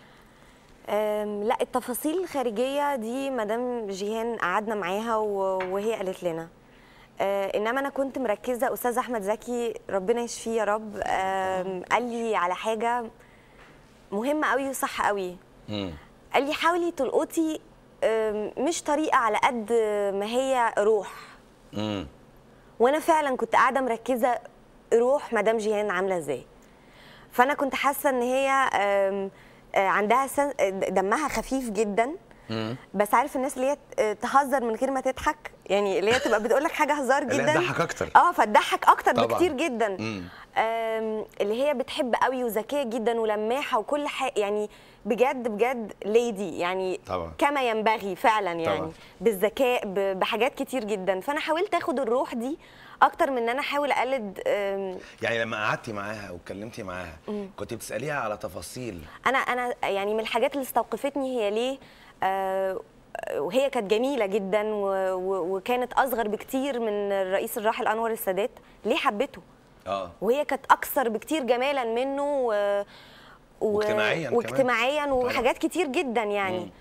أم، لا التفاصيل الخارجيه دي مدام جيهان قعدنا معاها و- وهي قالت لنا آه انما انا كنت مركزه استاذ احمد زكي ربنا يشفيه يا رب آم، قال لي على حاجه مهمه قوي وصح قوي مم. قال لي حاولي تلقطي آم، مش طريقه على قد ما هي روح مم. وانا فعلا كنت قاعده مركزه روح مدام جيهان عامله ازاي فانا كنت حاسه ان هي آم، آه، عندها سن... دمها خفيف جدا مم. بس عارف الناس اللي هي ت- تهزر من غير ما تضحك يعني اللي هي تبقى بتقول لك حاجه هزار اللي هي جدا تضحك أكتر. اه فتضحك اكتر طبعاً. بكتير جدا مم. آم، اللي هي بتحب قوي وذكيه جدا ولماحه وكل حاجه يعني بجد بجد ليدي يعني طبعاً. كما ينبغي فعلا يعني طبعاً. بالذكاء ب- بحاجات كتير جدا فانا حاولت اخد الروح دي اكتر من ان انا احاول اقلد آم، يعني لما قعدتي معاها واتكلمتي معاها كنت بتساليها على تفاصيل انا انا يعني من الحاجات اللي استوقفتني هي ليه آه، وهي كانت جميله جدا و- و- وكانت اصغر بكتير من الرئيس الراحل انور السادات ليه حبته اه وهي كانت اكثر بكتير جمالا منه و... و... واجتماعياً كمان. واجتماعيا وحاجات كتير جدا يعني مم.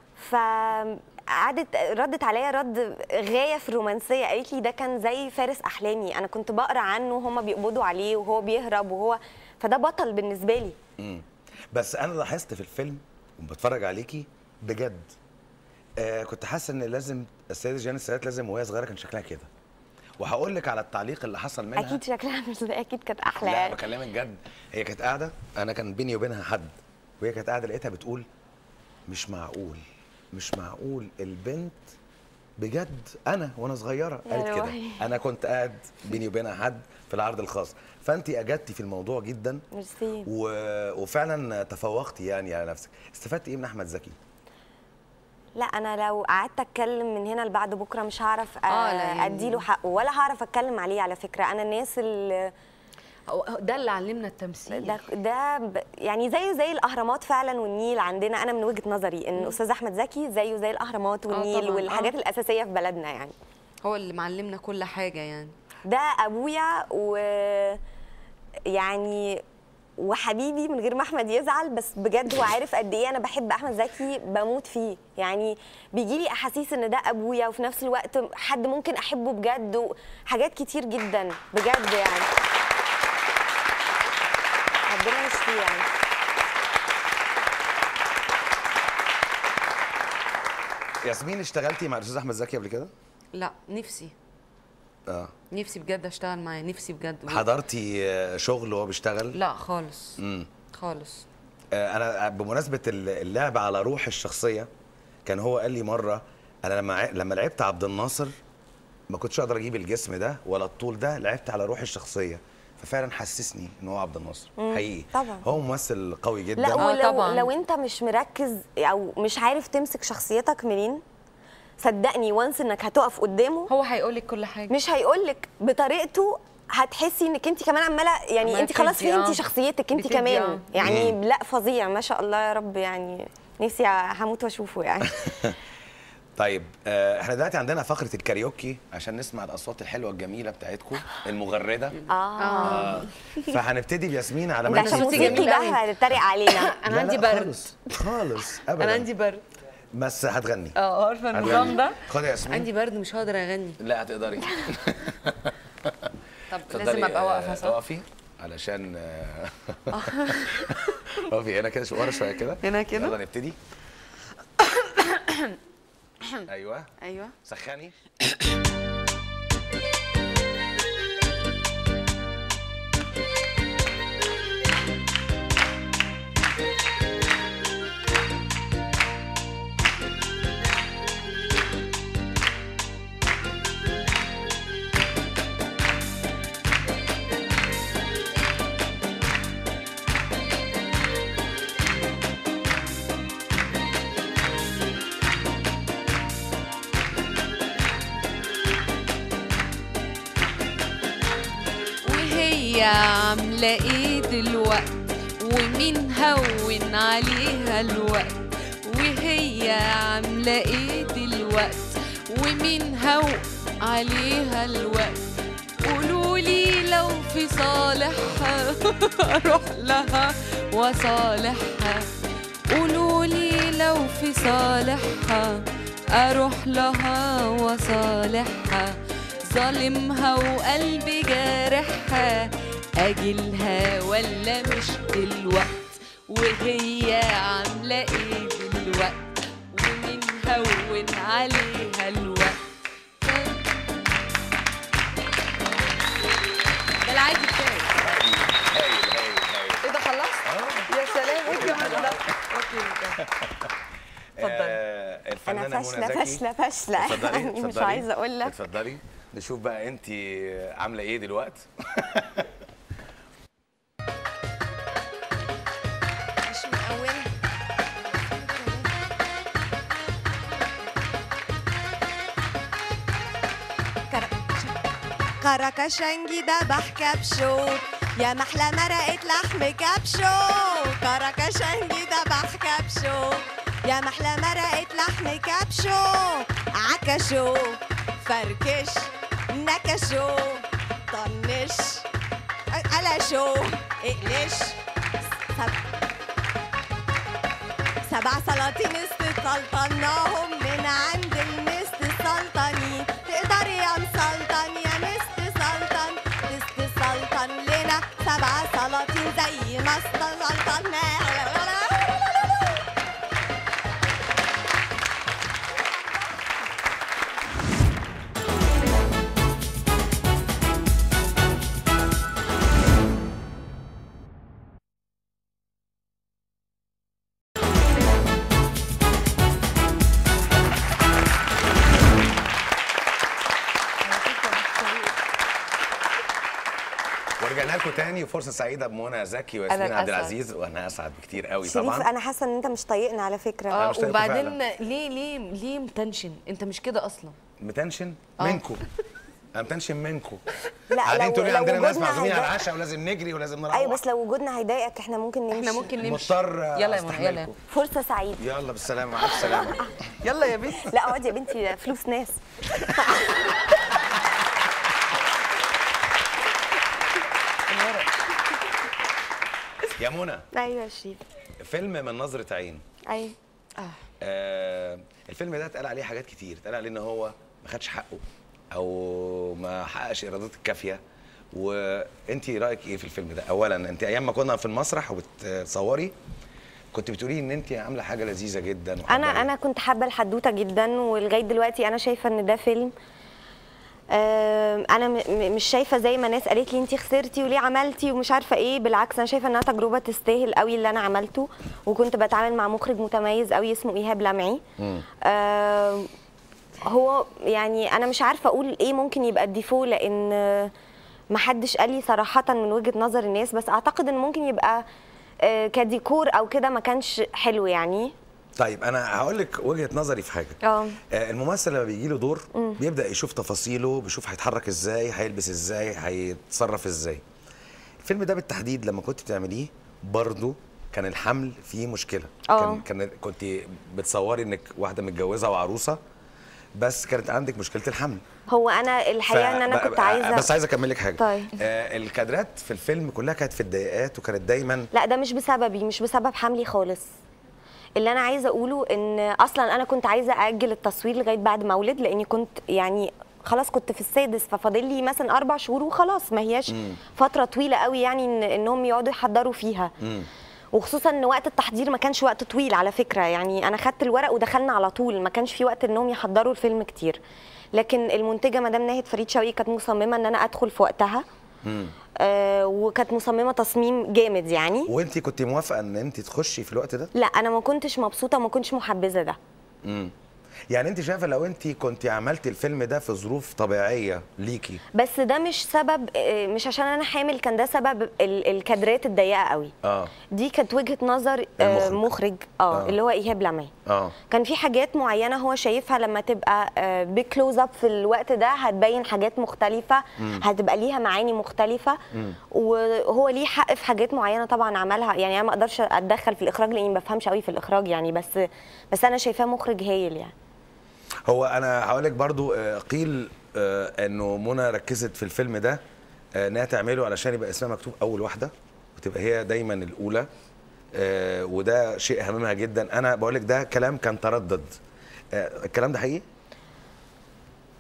فقعدت ردت عليا رد غايه في الرومانسيه قالت لي ده كان زي فارس احلامي انا كنت بقرا عنه هما بيقبضوا عليه وهو بيهرب وهو فده بطل بالنسبه لي مم. بس انا لاحظت في الفيلم وبتفرج عليكي بجد آه كنت حاسه ان لازم السيده جيهان السادات لازم وهي صغيره كان شكلها كده وهقول لك على التعليق اللي حصل منها اكيد شكلها مش زي اكيد كانت احلى لا يعني بكلمك جد هي كانت قاعده انا كان بيني وبينها حد وهي كانت قاعده لقيتها بتقول مش معقول مش معقول البنت بجد انا وانا صغيره يا قالت كده روحي. انا كنت قاعد بيني وبينها حد في العرض الخاص فانت اجدتي في الموضوع جدا ميرسي و... وفعلا تفوقتي يعني على نفسك استفدتي ايه من احمد زكي لا انا لو قعدت اتكلم من هنا لبعد بكره مش هعرف آه، لا يعني- اديله حقه ولا هعرف اتكلم عليه على فكره انا الناس اللي هو- ده اللي علمنا التمثيل ده, ده ب- يعني زيه زي الاهرامات فعلا والنيل عندنا انا من وجهه نظري ان استاذ احمد زكي زيه زي الاهرامات والنيل طبعاً، والحاجات آه. الاساسيه في بلدنا يعني هو اللي معلمنا كل حاجه يعني ده ابويا و يعني وحبيبي من غير ما احمد يزعل بس بجد هو عارف قد ايه انا بحب احمد زكي بموت فيه يعني بيجي لي احاسيس ان ده ابويا وفي نفس الوقت حد ممكن احبه بجد وحاجات كتير جدا بجد يعني ربنا يشفيه يعني ياسمين اشتغلتي مع الاستاذ احمد زكي قبل كده لا نفسي اه نفسي بجد اشتغل معاه نفسي بجد حضرتي آه، شغل وهو بيشتغل لا خالص امم خالص آه، انا بمناسبه اللعب على روح الشخصيه كان هو قال لي مره انا لما ع- لما لعبت عبد الناصر ما كنتش اقدر اجيب الجسم ده ولا الطول ده لعبت على روح الشخصيه ففعلا حسسني ان هو عبد الناصر حقيقي طبعاً. هو ممثل قوي جدا لا آه، ولو طبعاً. لو انت مش مركز او مش عارف تمسك شخصيتك منين صدقني وانس انك هتقف قدامه هو هيقول لك كل حاجه مش هيقولك بطريقته هتحسي انك انت كمان عماله يعني عمالة انت خلاص تدي، فهمتي آه. شخصيتك انت بتدي، كمان آه. يعني مم. لا فظيع ما شاء الله يا رب يعني نفسي هموت واشوفه يعني طيب آه، احنا دلوقتي عندنا فقره الكاريوكي عشان نسمع الاصوات الحلوه الجميله بتاعتكم المغرده اه آه. فهنبتدي بياسمين على ده ما عشان صوتي موسيقي جميل بقى قوي. هتتريق علينا انا لا، عندي لا، برد خالص خالص ابدا انا عندي برد بس هتغني اه عارفه النظام ده خدي يا ياسمين عندي برد مش هقدر اغني لا هتقدري طب اتفضلي، لازم ابقى آه، واقفه صح اقفي علشان آه، اقفي هنا كده ورا شويه كده هنا كده؟ يلا نبتدي ايوه ايوه سخني وهي عاملة ايه دلوقت ومين هون عليها الوقت وهي عاملة ايه دلوقت ومين هون عليها الوقت قولولي لو في صالحها اروح لها وصالحها قولولي لو في صالحها اروح لها وصالحها ظالمها وقلبي جارحها اجيلها ولا مش دلوقت وهي عاملة ايه دلوقت ومين هون عليها الوقت ده العادي بتاعي ايه ده خلصت؟ يا سلام ايه الجمال ده؟ اوكي اتفضلي آه، الفنانه انا منى فاشله زكي. فاشله فاشله اتفضلي يعني مش اتفضلي. عايزه اقول لك اتفضلي نشوف بقى انت عامله ايه دلوقتي مش مقوله كركشنجي دبح كبشو يا محلى مرقة لحم كبشو كركشنجي دبح كبشو يا محلى مرقة لحم كبشو عكشو فركش نكشو طنش قلشو اقلش سب... سبع سلاطين استسلطناهم من عند المست سلطني تقدر يا مسلطن يا مست سلطن تستسلطن لنا سبع سلاطين زي ما استسلطنا ورجعنا لكم تاني وفرصه سعيده بمنى زكي وياسمين أنا عبد أسعد. العزيز وانا اسعد بكتير قوي شريف طبعا انا حاسه ان انت مش طايقنا على فكره أنا اه مش طايقكم وبعدين ليه ليه ليه متنشن انت مش كده اصلا متنشن آه. منكم انا متنشن منكم لا، قاعدين لو- تقولي لو عندنا ناس وجودنا معزومين على هيضايق- العشاء ولازم نجري ولازم نروح ايوه بس لو وجودنا هيضايقك احنا ممكن نمشي احنا ممكن نمشي مضطر يلا يا منى يلا استحملكم فرصه سعيده يلا بالسلامه مع السلامه يلا يا بنتي لا اقعدي يا بنتي ده فلوس ناس يا منى ايوه يا شريف فيلم من نظره عين ايوه آه الفيلم ده اتقال عليه حاجات كتير اتقال عليه ان هو ما خدش حقه او ما حققش ايرادات الكافيه وانت رايك ايه في الفيلم ده اولا انت ايام ما كنا في المسرح وبتصوري كنت بتقولي ان انت عامله حاجه لذيذه جدا انا وحباية. انا كنت حابه الحدوته جدا ولغايه دلوقتي انا شايفه ان ده فيلم آم، انا م- م- مش شايفه زي ما ناس قالت لي انت خسرتي وليه عملتي ومش عارفه ايه بالعكس انا شايفه انها تجربه تستاهل قوي اللي انا عملته وكنت بتعامل مع مخرج متميز قوي اسمه ايهاب لمعي آم، هو يعني انا مش عارفه اقول ايه ممكن يبقى الديفو لان آه، محدش قال لي صراحه من وجهه نظر الناس بس اعتقد ان ممكن يبقى آه، كديكور او كده ما كانش حلو يعني طيب انا هقول لك وجهه نظري في حاجه اه آه، الممثل لما بيجي له دور بيبدا يشوف تفاصيله بيشوف هيتحرك ازاي هيلبس ازاي هيتصرف ازاي الفيلم ده بالتحديد لما كنت بتعمليه برضه كان الحمل فيه مشكله آه. كان كان كنت بتصوري انك واحده متجوزه وعروسه بس كانت عندك مشكله الحمل هو انا الحقيقه ان انا ف- كنت عايزه بس عايز اكمل لك حاجه طيب. آه الكادرات في الفيلم كلها كانت في الضيقات وكانت دايما لا ده مش بسببي مش بسبب حملي خالص اللي انا عايزه اقوله ان اصلا انا كنت عايزه اجل التصوير لغايه بعد ما اولد لاني كنت يعني خلاص كنت في السادس ففاضل لي مثلا اربع شهور وخلاص ما هياش فتره طويله قوي يعني إن انهم يقعدوا يحضروا فيها وخصوصا ان وقت التحضير ما كانش وقت طويل على فكره يعني انا خدت الورق ودخلنا على طول ما كانش في وقت انهم يحضروا الفيلم كتير لكن المنتجه مدام ناهد فريد شوقي كانت مصممه ان انا ادخل في وقتها آه وكانت مصممه تصميم جامد يعني وانت كنت موافقه ان انت تخشي في الوقت ده لا انا ما كنتش مبسوطه وما كنتش محبذه ده يعني انت شايفه لو انت كنت عملتي الفيلم ده في ظروف طبيعيه ليكي بس ده مش سبب آه، مش عشان انا حامل كان ده سبب ال- الكادرات الضيقه قوي اه دي كانت وجهه نظر آه، المخرج. مخرج اه آه. اللي هو ايهاب لمعي اه كان في حاجات معينه هو شايفها لما تبقى بكلوز اب في الوقت ده هتبين حاجات مختلفه هتبقى ليها معاني مختلفه وهو ليه حق في حاجات معينه طبعا عملها يعني انا ما اقدرش اتدخل في الاخراج لاني ما بفهمش قوي في الاخراج يعني بس بس انا شايفاه مخرج هايل يعني هو انا هقول لك برضو آه، قيل آه، انه منى ركزت في الفيلم ده آه، انها تعمله علشان يبقى اسمها مكتوب اول واحده وتبقى هي دايما الاولى آه، وده شيء هممها جدا انا بقول لك ده كلام كان تردد آه، الكلام ده حقيقي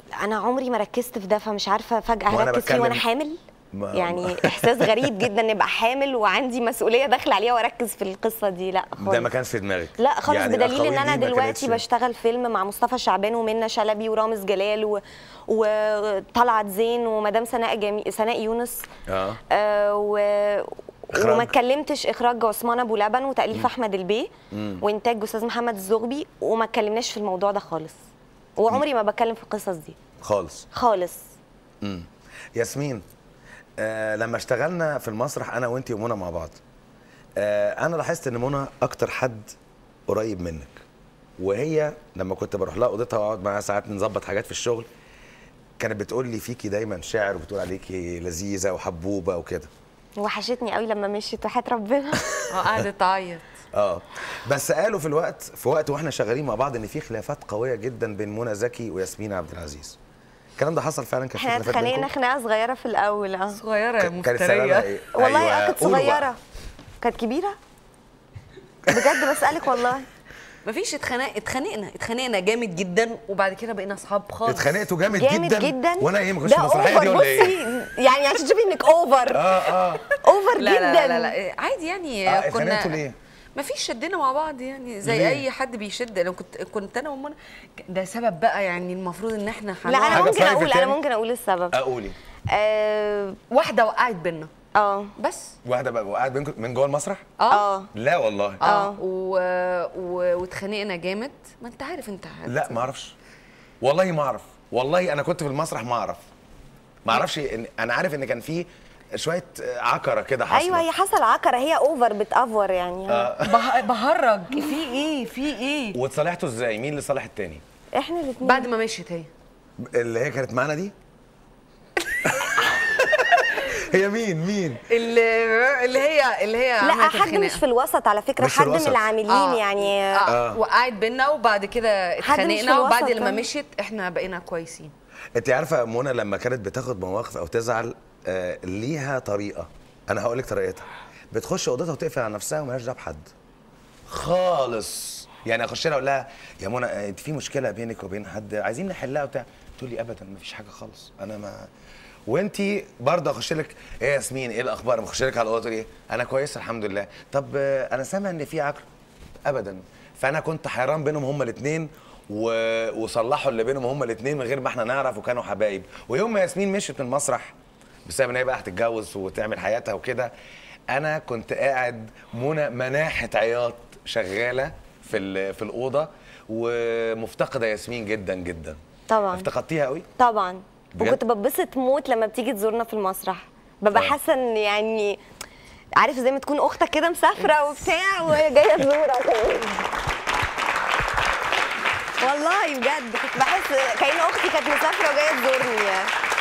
انا عمري ما ركزت في ده فمش عارفه فجاه وأنا هركز فيه وانا بتكلم- حامل ما- يعني احساس غريب جدا ان ابقى حامل وعندي مسؤوليه داخله عليها واركز في القصه دي لا خالص ده ما كانش في دماغك لا خالص يعني بدليل الأقاويل ان انا دي ما دلوقتي كانتش- بشتغل فيلم مع مصطفى شعبان ومنى شلبي ورامز جلال و... وطلعت زين ومدام سناء جمي... سناء يونس اه آه و... إخراج؟ وما اتكلمتش اخراج عثمان ابو لبن وتاليف احمد البي مم. وانتاج استاذ محمد الزغبي وما اتكلمناش في الموضوع ده خالص وعمري ما بتكلم في القصص دي خالص خالص امم ياسمين آه لما اشتغلنا في المسرح انا وانتي ومنى مع بعض آه انا لاحظت ان منى اكتر حد قريب منك وهي لما كنت بروح لها اوضتها واقعد معاها ساعات نظبط حاجات في الشغل كانت بتقول لي فيكي دايما شعر وبتقول عليكي لذيذه وحبوبه وكده وحشتني قوي لما مشيت وحياه ربنا اه قعدت تعيط اه بس قالوا في الوقت في وقت واحنا شغالين مع بعض ان في خلافات قويه جدا بين منى زكي وياسمين عبد العزيز الكلام ده حصل فعلا كان في احنا خلافات اتخانقنا بينكم خناقه صغيره في الاول اه صغيره يا ك- كانت سببها مفتريه ايه والله أيوة، أيوة كانت قولوا بقى. صغيره كانت كبيره بجد بسالك والله مفيش اتخانق اتخانقنا اتخانقنا جامد جدا وبعد كده بقينا اصحاب خالص اتخانقتوا جامد, جامد جدا جدا وانا ايه ما كنتش ده في المسرحيه دي أوفر، ولا ايه؟ بصي يعني عشان تشوفي انك اوفر اه اه اوفر لا جدا لا لا, لا عادي يعني اه كنا اتخانقتوا ليه؟ مفيش شدنا مع بعض يعني زي ليه؟ اي حد بيشد لو كنت كنت انا ومنى ده سبب بقى يعني المفروض ان احنا لا انا حاجة ممكن private اقول انا يعني؟ ممكن اقول السبب اقولي اه واحده وقعت بينا اه بس واحده بقى وقعت بينكم من جوه المسرح؟ اه لا والله اه و... و... واتخانقنا جامد ما انت عارف انت عارف. لا ما اعرفش والله ما اعرف والله انا كنت في المسرح ما اعرف ما اعرفش إن انا عارف ان كان في شويه عكره كده حصلت ايوه هي حصل عكره هي اوفر بتافور يعني به... بهرج في ايه في ايه واتصالحتوا ازاي مين اللي صالح التاني احنا الاثنين بعد ما مشيت هي اللي هي كانت معانا دي هي مين مين اللي اللي هي اللي هي لا عملت حد الخناقة. مش في الوسط على فكره مش في حد من الوسط. العاملين آه. يعني آه. وقعت بينا وبعد كده حد مش في اتخانقنا وبعد الوسط لما ده. مشيت احنا بقينا كويسين انت عارفه منى لما كانت بتاخد مواقف او تزعل آه ليها طريقه انا هقول لك طريقتها بتخش اوضتها وتقفل على نفسها ومالهاش دعوه بحد خالص يعني اخش لها اقول لها يا منى آه، انت في مشكله بينك وبين حد عايزين نحلها وبتاع تقول لي ابدا مفيش حاجه خالص انا ما وانت برضه اخش لك ايه يا ياسمين ايه الاخبار بخش لك على الاوضه تقول ايه انا كويس الحمد لله طب آه، انا سامع ان في عقل ابدا فانا كنت حيران بينهم هما الاثنين و... وصلحوا اللي بينهم هما الاثنين من غير ما احنا نعرف وكانوا حبايب ويوم ما ياسمين مشيت من المسرح بسبب ان هي بقى هتتجوز وتعمل حياتها وكده انا كنت قاعد منى مناحه عياط شغاله في ال... في الاوضه ومفتقده ياسمين جدا جدا طبعا افتقدتيها قوي طبعا بجد؟ وكنت ببسط موت لما بتيجي تزورنا في المسرح ببقى آه. حاسه ان يعني عارف زي ما تكون اختك كده مسافره وبتاع وهي جايه تزورك والله بجد كنت بحس كأن اختي كانت مسافره وجايه تزورني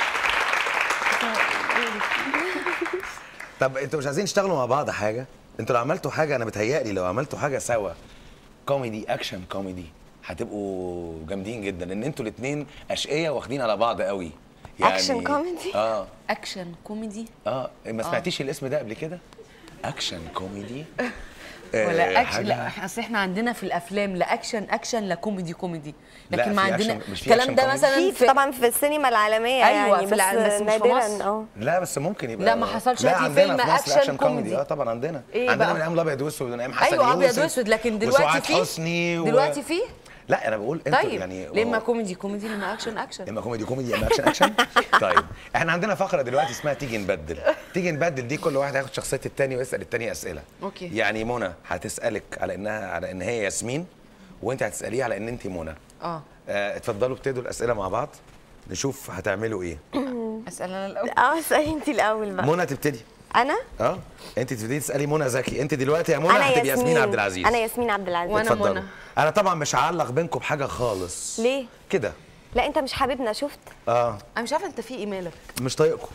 طب انتوا مش عايزين تشتغلوا مع بعض حاجه انتوا لو عملتوا حاجه انا بتهيألي لو عملتوا حاجه سوا كوميدي اكشن كوميدي هتبقوا جامدين جدا ان انتوا الاثنين اشقية واخدين على بعض قوي أكشن كوميدي؟ اه اكشن كوميدي اه ما سمعتيش الاسم ده قبل كده اكشن كوميدي ولا اكشن حاجة- لا إحنا- اصل احنا عندنا في الافلام لا اكشن اكشن لا كوميدي كوميدي لا، لكن ما في عندنا أكشن- مش في الكلام أكشن ده كوميدي؟ مثلا في طبعا في السينما العالميه أيوة، يعني في بس, الع- بس مش في نادرا مصر. اه لا بس ممكن يبقى لا، ما حصلش لا هاتي عندنا فيلم في مصر أكشن كوميدي. اه طبعا عندنا إيه عندنا بقى؟ من ايام الابيض واسود من ايام حسن ايوه ابيض يوسف واسود لكن دلوقتي وسعاد في حسني و... دلوقتي في لا انا بقول انتوا طيب يعني لما كوميدي كوميدي لما اكشن اكشن اما كوميدي كوميدي اما اكشن اكشن طيب احنا عندنا فقره دلوقتي اسمها تيجي نبدل تيجي نبدل دي كل واحد هياخد شخصيه التاني ويسال التاني اسئله أوكي. يعني منى هتسالك على انها على ان هي ياسمين وانت هتساليها على ان انت منى اه آه، اتفضلوا ابتدوا الاسئله مع بعض نشوف هتعملوا ايه اسال انا الاول اه اسالي انت الاول بقى منى تبتدي انا اه انت تبتدي تسالي منى زكي انت دلوقتي يا منى انا هتبقي ياسمين ياسمين عبد العزيز انا ياسمين عبد العزيز وأنا اتفضلوا. منى. انا طبعا مش هعلق بينكم بحاجه خالص ليه كده لا انت مش حاببنا شفت اه انا مش عارفه انت في ايه مالك مش طايقكم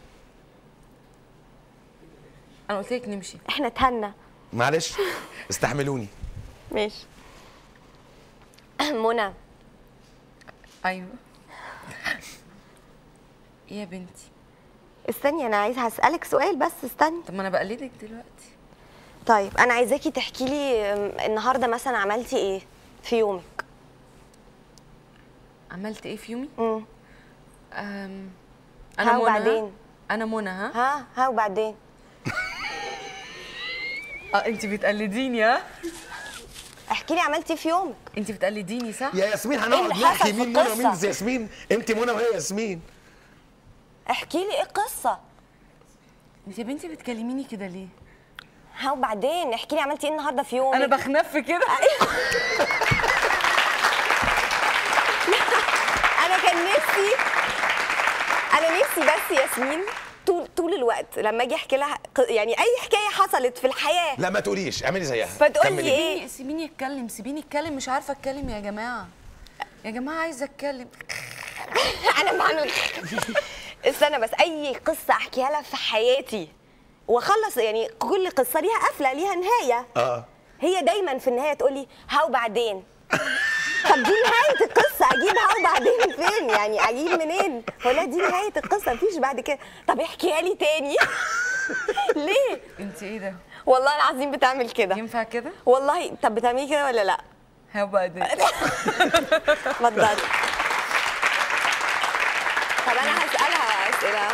انا قلت لك نمشي احنا اتهنا معلش استحملوني ماشي منى ايوه إيه يا بنتي استني انا عايزه هسالك سؤال بس استني طب ما انا بقلدك دلوقتي طيب انا عايزاكي تحكي لي أم، النهارده مثلا عملتي ايه في يومك عملت ايه في يومي امم أم، ها انا منى ها؟ وبعدين؟ انا منى ها ها ها وبعدين اه انت بتقلديني ها احكي لي عملتي إيه في يومك انت بتقلديني صح يا ياسمين إيه هنقعد اللي نحكي حصل في مين منى القصة؟ ومين ياسمين انت منى وهي ياسمين احكي لي ايه القصه انت يا بنتي بتكلميني كده ليه ها وبعدين احكي لي عملتي ايه النهارده في يومك انا بخنف كده انا كان نفسي انا نفسي بس ياسمين طول طول الوقت لما اجي احكي لها ق- يعني اي حكايه حصلت في الحياه لا ما تقوليش اعملي زيها فتقول كملي. لي ايه سيبيني سيبيني اتكلم سيبيني اتكلم مش عارفه اتكلم يا جماعه يا جماعه عايزه اتكلم انا بعمل استنى بس اي قصه احكيها لها في حياتي واخلص يعني كل قصه ليها قفله ليها نهايه اه هي دايما في النهايه تقول لي ها وبعدين طب دي نهايه القصه اجيب ها وبعدين فين يعني اجيب منين ولا دي نهايه القصه مفيش بعد كده طب احكيها لي تاني ليه انت ايه ده والله العظيم بتعمل كده ينفع كده والله طب بتعملي كده ولا لا ها بعدين ما تضحك طب انا هسالها اسئله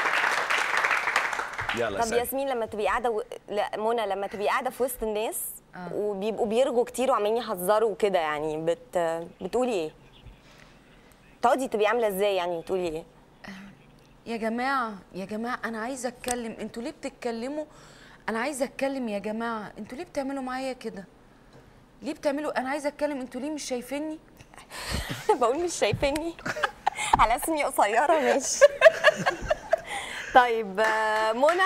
يلا طب اسألي. ياسمين لما تبقي قاعده و... لا منى لما تبقي قاعده في وسط الناس وبيبقوا بيرجوا كتير وعمالين يهزروا وكده يعني بت... بتقولي ايه؟ تقعدي تبقي عامله ازاي يعني بتقولي ايه؟ يا جماعه يا جماعه انا عايزه اتكلم انتوا ليه بتتكلموا انا عايزه اتكلم يا جماعه انتوا ليه بتعملوا معايا كده ليه بتعملوا انا عايزه اتكلم انتوا ليه مش شايفيني بقول مش شايفيني على اسمي قصيره ماشي طيب آه، منى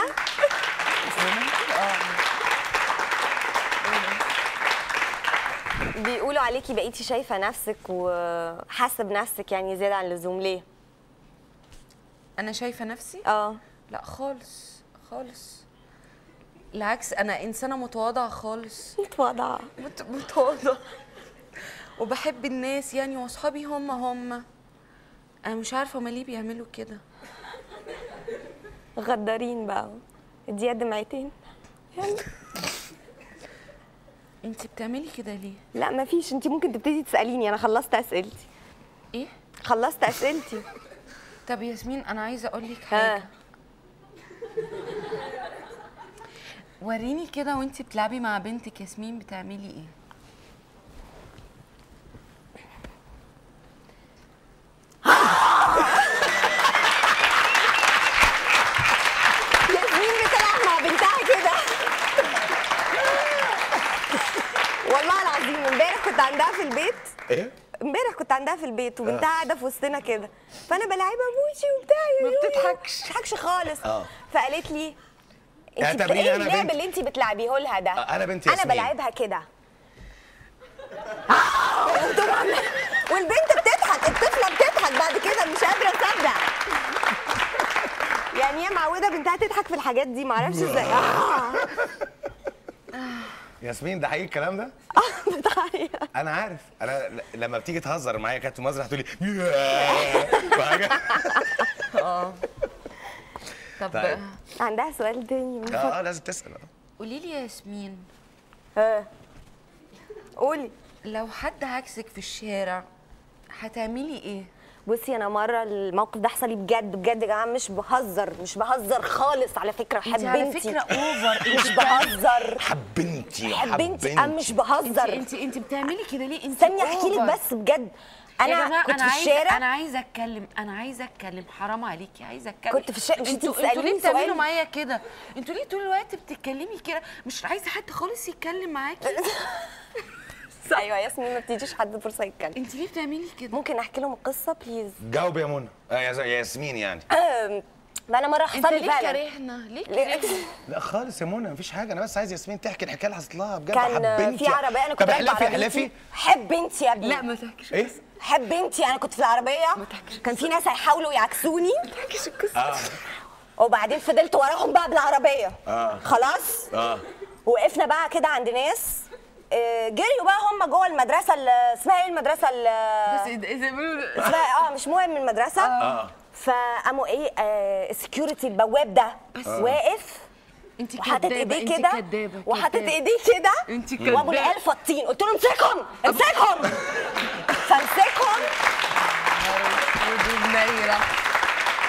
بيقولوا عليكي بقيتي شايفه نفسك وحاسه بنفسك يعني زياده عن اللزوم ليه؟ انا شايفه نفسي اه لا خالص خالص بالعكس انا انسانه متواضعه خالص متواضعه مت- متواضعه وبحب الناس يعني واصحابي هم هم انا مش عارفه هما ليه بيعملوا كده غدارين بقى دي دمعتين انت بتعملي كده ليه لا مفيش انت ممكن تبتدي تساليني انا خلصت اسئلتي ايه خلصت اسئلتي طب ياسمين انا عايزه اقول لك ها حاجه وريني كده وانت بتلعبي مع بنتك ياسمين بتعملي ايه ياسمين بتلعب مع بنتها كده والله العظيم امبارح كنت عندها في البيت ايه امبارح كنت عندها في البيت وبنتها قاعده في وسطنا كده فانا بلاعبها بوشي وبتاع ما بتضحكش. ما بتضحكش خالص اه. فقالت لي انت بت... اعتبريني ايه أنا اللعب بنت. اللي انت بتلعبيه لها ده أنا بنت انا ياسمين. بلعبها كده وتقوم عاملة- والبنت بتضحك الطفله بتضحك بعد كده مش قادره اصدق يعني هي معوده بنتها تضحك في الحاجات دي معرفش ازاي ياسمين ده حقيقي الكلام ده بتعيط انا عارف انا ل- لما بتيجي تهزر معايا كانت مزرعه تقول لي "ياه". وحاجة. طب طيب. عندها سؤال تاني من اه آه، لازم تسال آه. قولي لي يا ياسمين ها قولي لو حد عكسك في الشارع هتعملي ايه بصي انا مره الموقف ده حصل لي بجد بجد يا جماعه مش بهزر مش بهزر خالص على فكره بحب انت على بنتي فكره اوفر مش بهزر حب بنتي بحب بنتي انا مش بهزر انت انت بتعملي كده ليه انت استني احكي لك over. بس بجد يا انا جماعة كنت انا في عايزه الشارع انا عايزه اتكلم انا عايزه اتكلم حرام عليكي عايزه اتكلم كنت في الشارع، مش انتي انتوا انتوا بتسأليني ليه بتعملوا سؤال؟ معايا كده انتوا ليه طول الوقت بتتكلمي كده مش عايزه حد خالص يتكلم معاكي ايوه ياسمين ما بتديش حد فرصه يتكلم انت ليه بتعملي كده ممكن احكي لهم القصه بليز جاوب يا منى آه يا ز- يا ياسمين يعني ما انا مره انت حصل لي ليه فعلا كارهنا ليه ليه؟ كارهنا لا خالص يا منى مفيش حاجه انا بس عايز ياسمين تحكي الحكايه اللي حصلت لها بجد كان حب بنتي في عربيه انا كنت طب راكبة احلفي عربيتي. احلفي حب بنتي يا ابني لا ما تحكيش ايه حب بنتي انا كنت في العربيه كان في ناس هيحاولوا يعكسوني اه وبعدين فضلت وراهم بقى بالعربيه آه. خلاص اه وقفنا بقى كده عند ناس آه، جريوا بقى هم جوه المدرسه ال- اسمها ايه المدرسه ال- بس إذا- إذا بيقولوا- اسمها اه مش مهم المدرسه اه فقاموا ايه آه السكيورتي البواب ده واقف انت وحاطط كدابه ايديه انت كده كدابه وحاطط كدابة. ايديه كده انت وابو كدابة. العيال فطين قلت له امسكهم امسكهم فامسكهم ودي منيرة.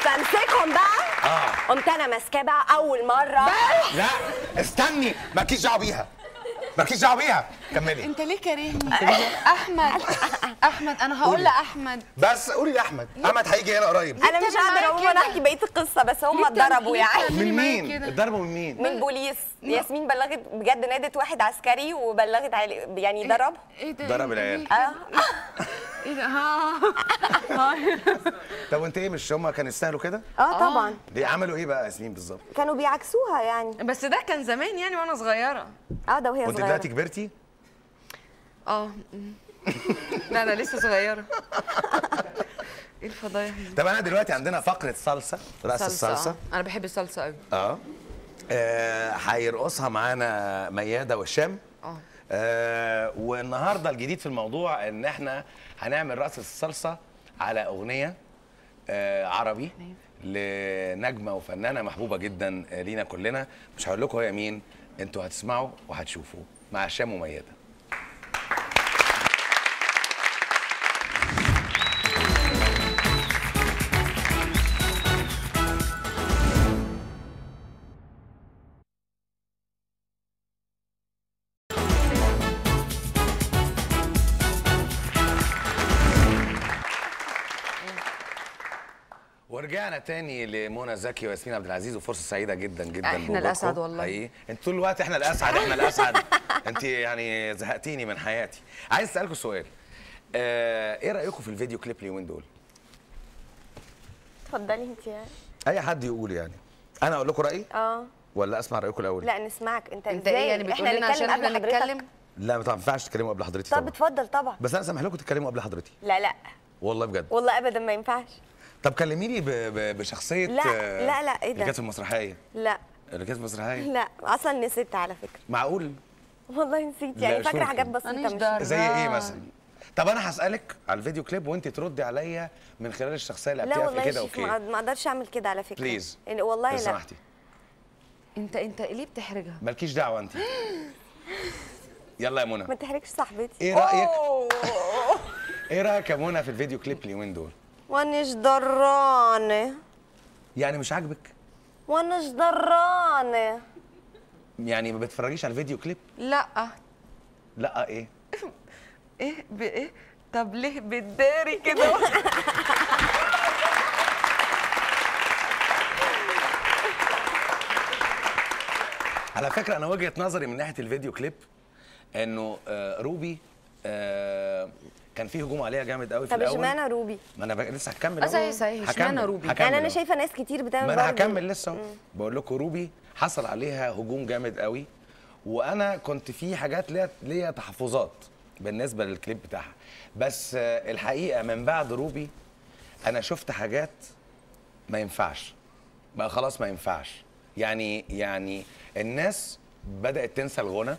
فامسكهم بقى اه قمت انا ماسكاه بقى اول مره لا استني مالكيش دعوه بيها مالكيش دعوه بيها كملي انت ليه كارهني احمد احمد انا هقول لاحمد بس قولي لاحمد احمد هيجي هنا قريب انا مش بتعمل قادره معايا اقوم انا كده؟ احكي بقيه القصه بس هم ليه بتعمل- اتضربوا ليه يعني بتعمل- من معايا مين كده؟ اتضربوا من مين من بوليس ياسمين بلغت بجد نادت واحد عسكري وبلغت عليه يعني ضربه ايه ده ضرب إيه ده؟ العيال. ليه كده؟ ايه ده ها طب وانت ايه مش هم كانوا يستاهلوا كده اه طبعا دي عملوا ايه بقى ياسمين بالظبط كانوا بيعكسوها يعني بس ده كان زمان يعني وانا صغيره اه ده وهي وانت صغيره دلوقتي كبرتي اه لا انا لسه صغيره ايه الفضايح دي طب انا دلوقتي عندنا فقره صلصه راس صلصة، الصلصه آه. انا بحب الصلصه قوي اه آه، هيرقصها معانا مياده وهشام اه آه والنهارده الجديد في الموضوع ان احنا هنعمل رقصه الصلصه على اغنيه آه عربي لنجمه وفنانه محبوبه جدا آه، لينا كلنا مش هقول لكم هي مين انتوا هتسمعوا وهتشوفوا مع هشام ومياده ورجعنا تاني لمنى زكي وياسمين عبد العزيز وفرصه سعيده جدا جدا إحنا بوجودكم. الأسعد والله. حقيقي انتوا طول الوقت احنا الاسعد احنا الاسعد انت يعني زهقتيني من حياتي عايز اسالكم سؤال آه ايه رايكم في الفيديو كليب اليومين دول اتفضلي انت يعني اي حد يقول يعني انا اقول لكم رايي اه ولا اسمع رايكم الاول لا نسمعك انت انت ازاي ايه يعني بتقول لنا عشان نتكلم احنا قبل حضرتك؟ نتكلم لا ما ينفعش تتكلموا قبل حضرتي طب طبعا اتفضل طبعا بس انا سامح لكم تتكلموا قبل حضرتي لا لا والله بجد والله ابدا ما ينفعش طب كلميني ب- ب- بشخصيه لا، آه، لا، لا، إيه ده؟ اللي كانت في المسرحيه لا اللي كانت في المسرحيه لا اصلا نسيت على فكره معقول والله نسيت لا، يعني مش فاكره ممكن. حاجات بسيطه ماليش مش دعوة. زي ايه مثلا طب انا هسالك على الفيديو كليب وانت تردي عليا من خلال الشخصيه اللي لا لعبتيها والله في يا كده شيف ما اوكي ما اقدرش اعمل كده على فكره بليز يعني والله لو لا سمحتي انت انت ليه بتحرجها مالكيش دعوه انت يلا يا ما منى تحرجش صاحبتي ايه رايك أوه. ايه رايك يا منى في الفيديو كليب اليومين دول وانش درانه يعني مش عاجبك وانش درانه يعني ما بتتفرجيش على الفيديو كليب لا لا ايه ايه بايه طب ليه بتداري كده على فكره انا وجهه نظري من ناحيه الفيديو كليب انه آه، روبي آه، كان فيه هجوم عليها جامد قوي في طب الاول اشمعنى روبي ما انا بقى لسه هكمل آه، أهو. صحيح، صحيح. هكمل، اشمعنى روبي؟ هكمل يعني انا أهو. شايفه ناس كتير بتعمل ما انا برضه. هكمل لسه أهو. بقول لكم روبي حصل عليها هجوم جامد قوي وانا كنت في حاجات ليا ليا تحفظات بالنسبه للكليب بتاعها بس آه، الحقيقه من بعد روبي انا شفت حاجات ما ينفعش بقى خلاص ما ينفعش يعني يعني الناس بدات تنسى الغنى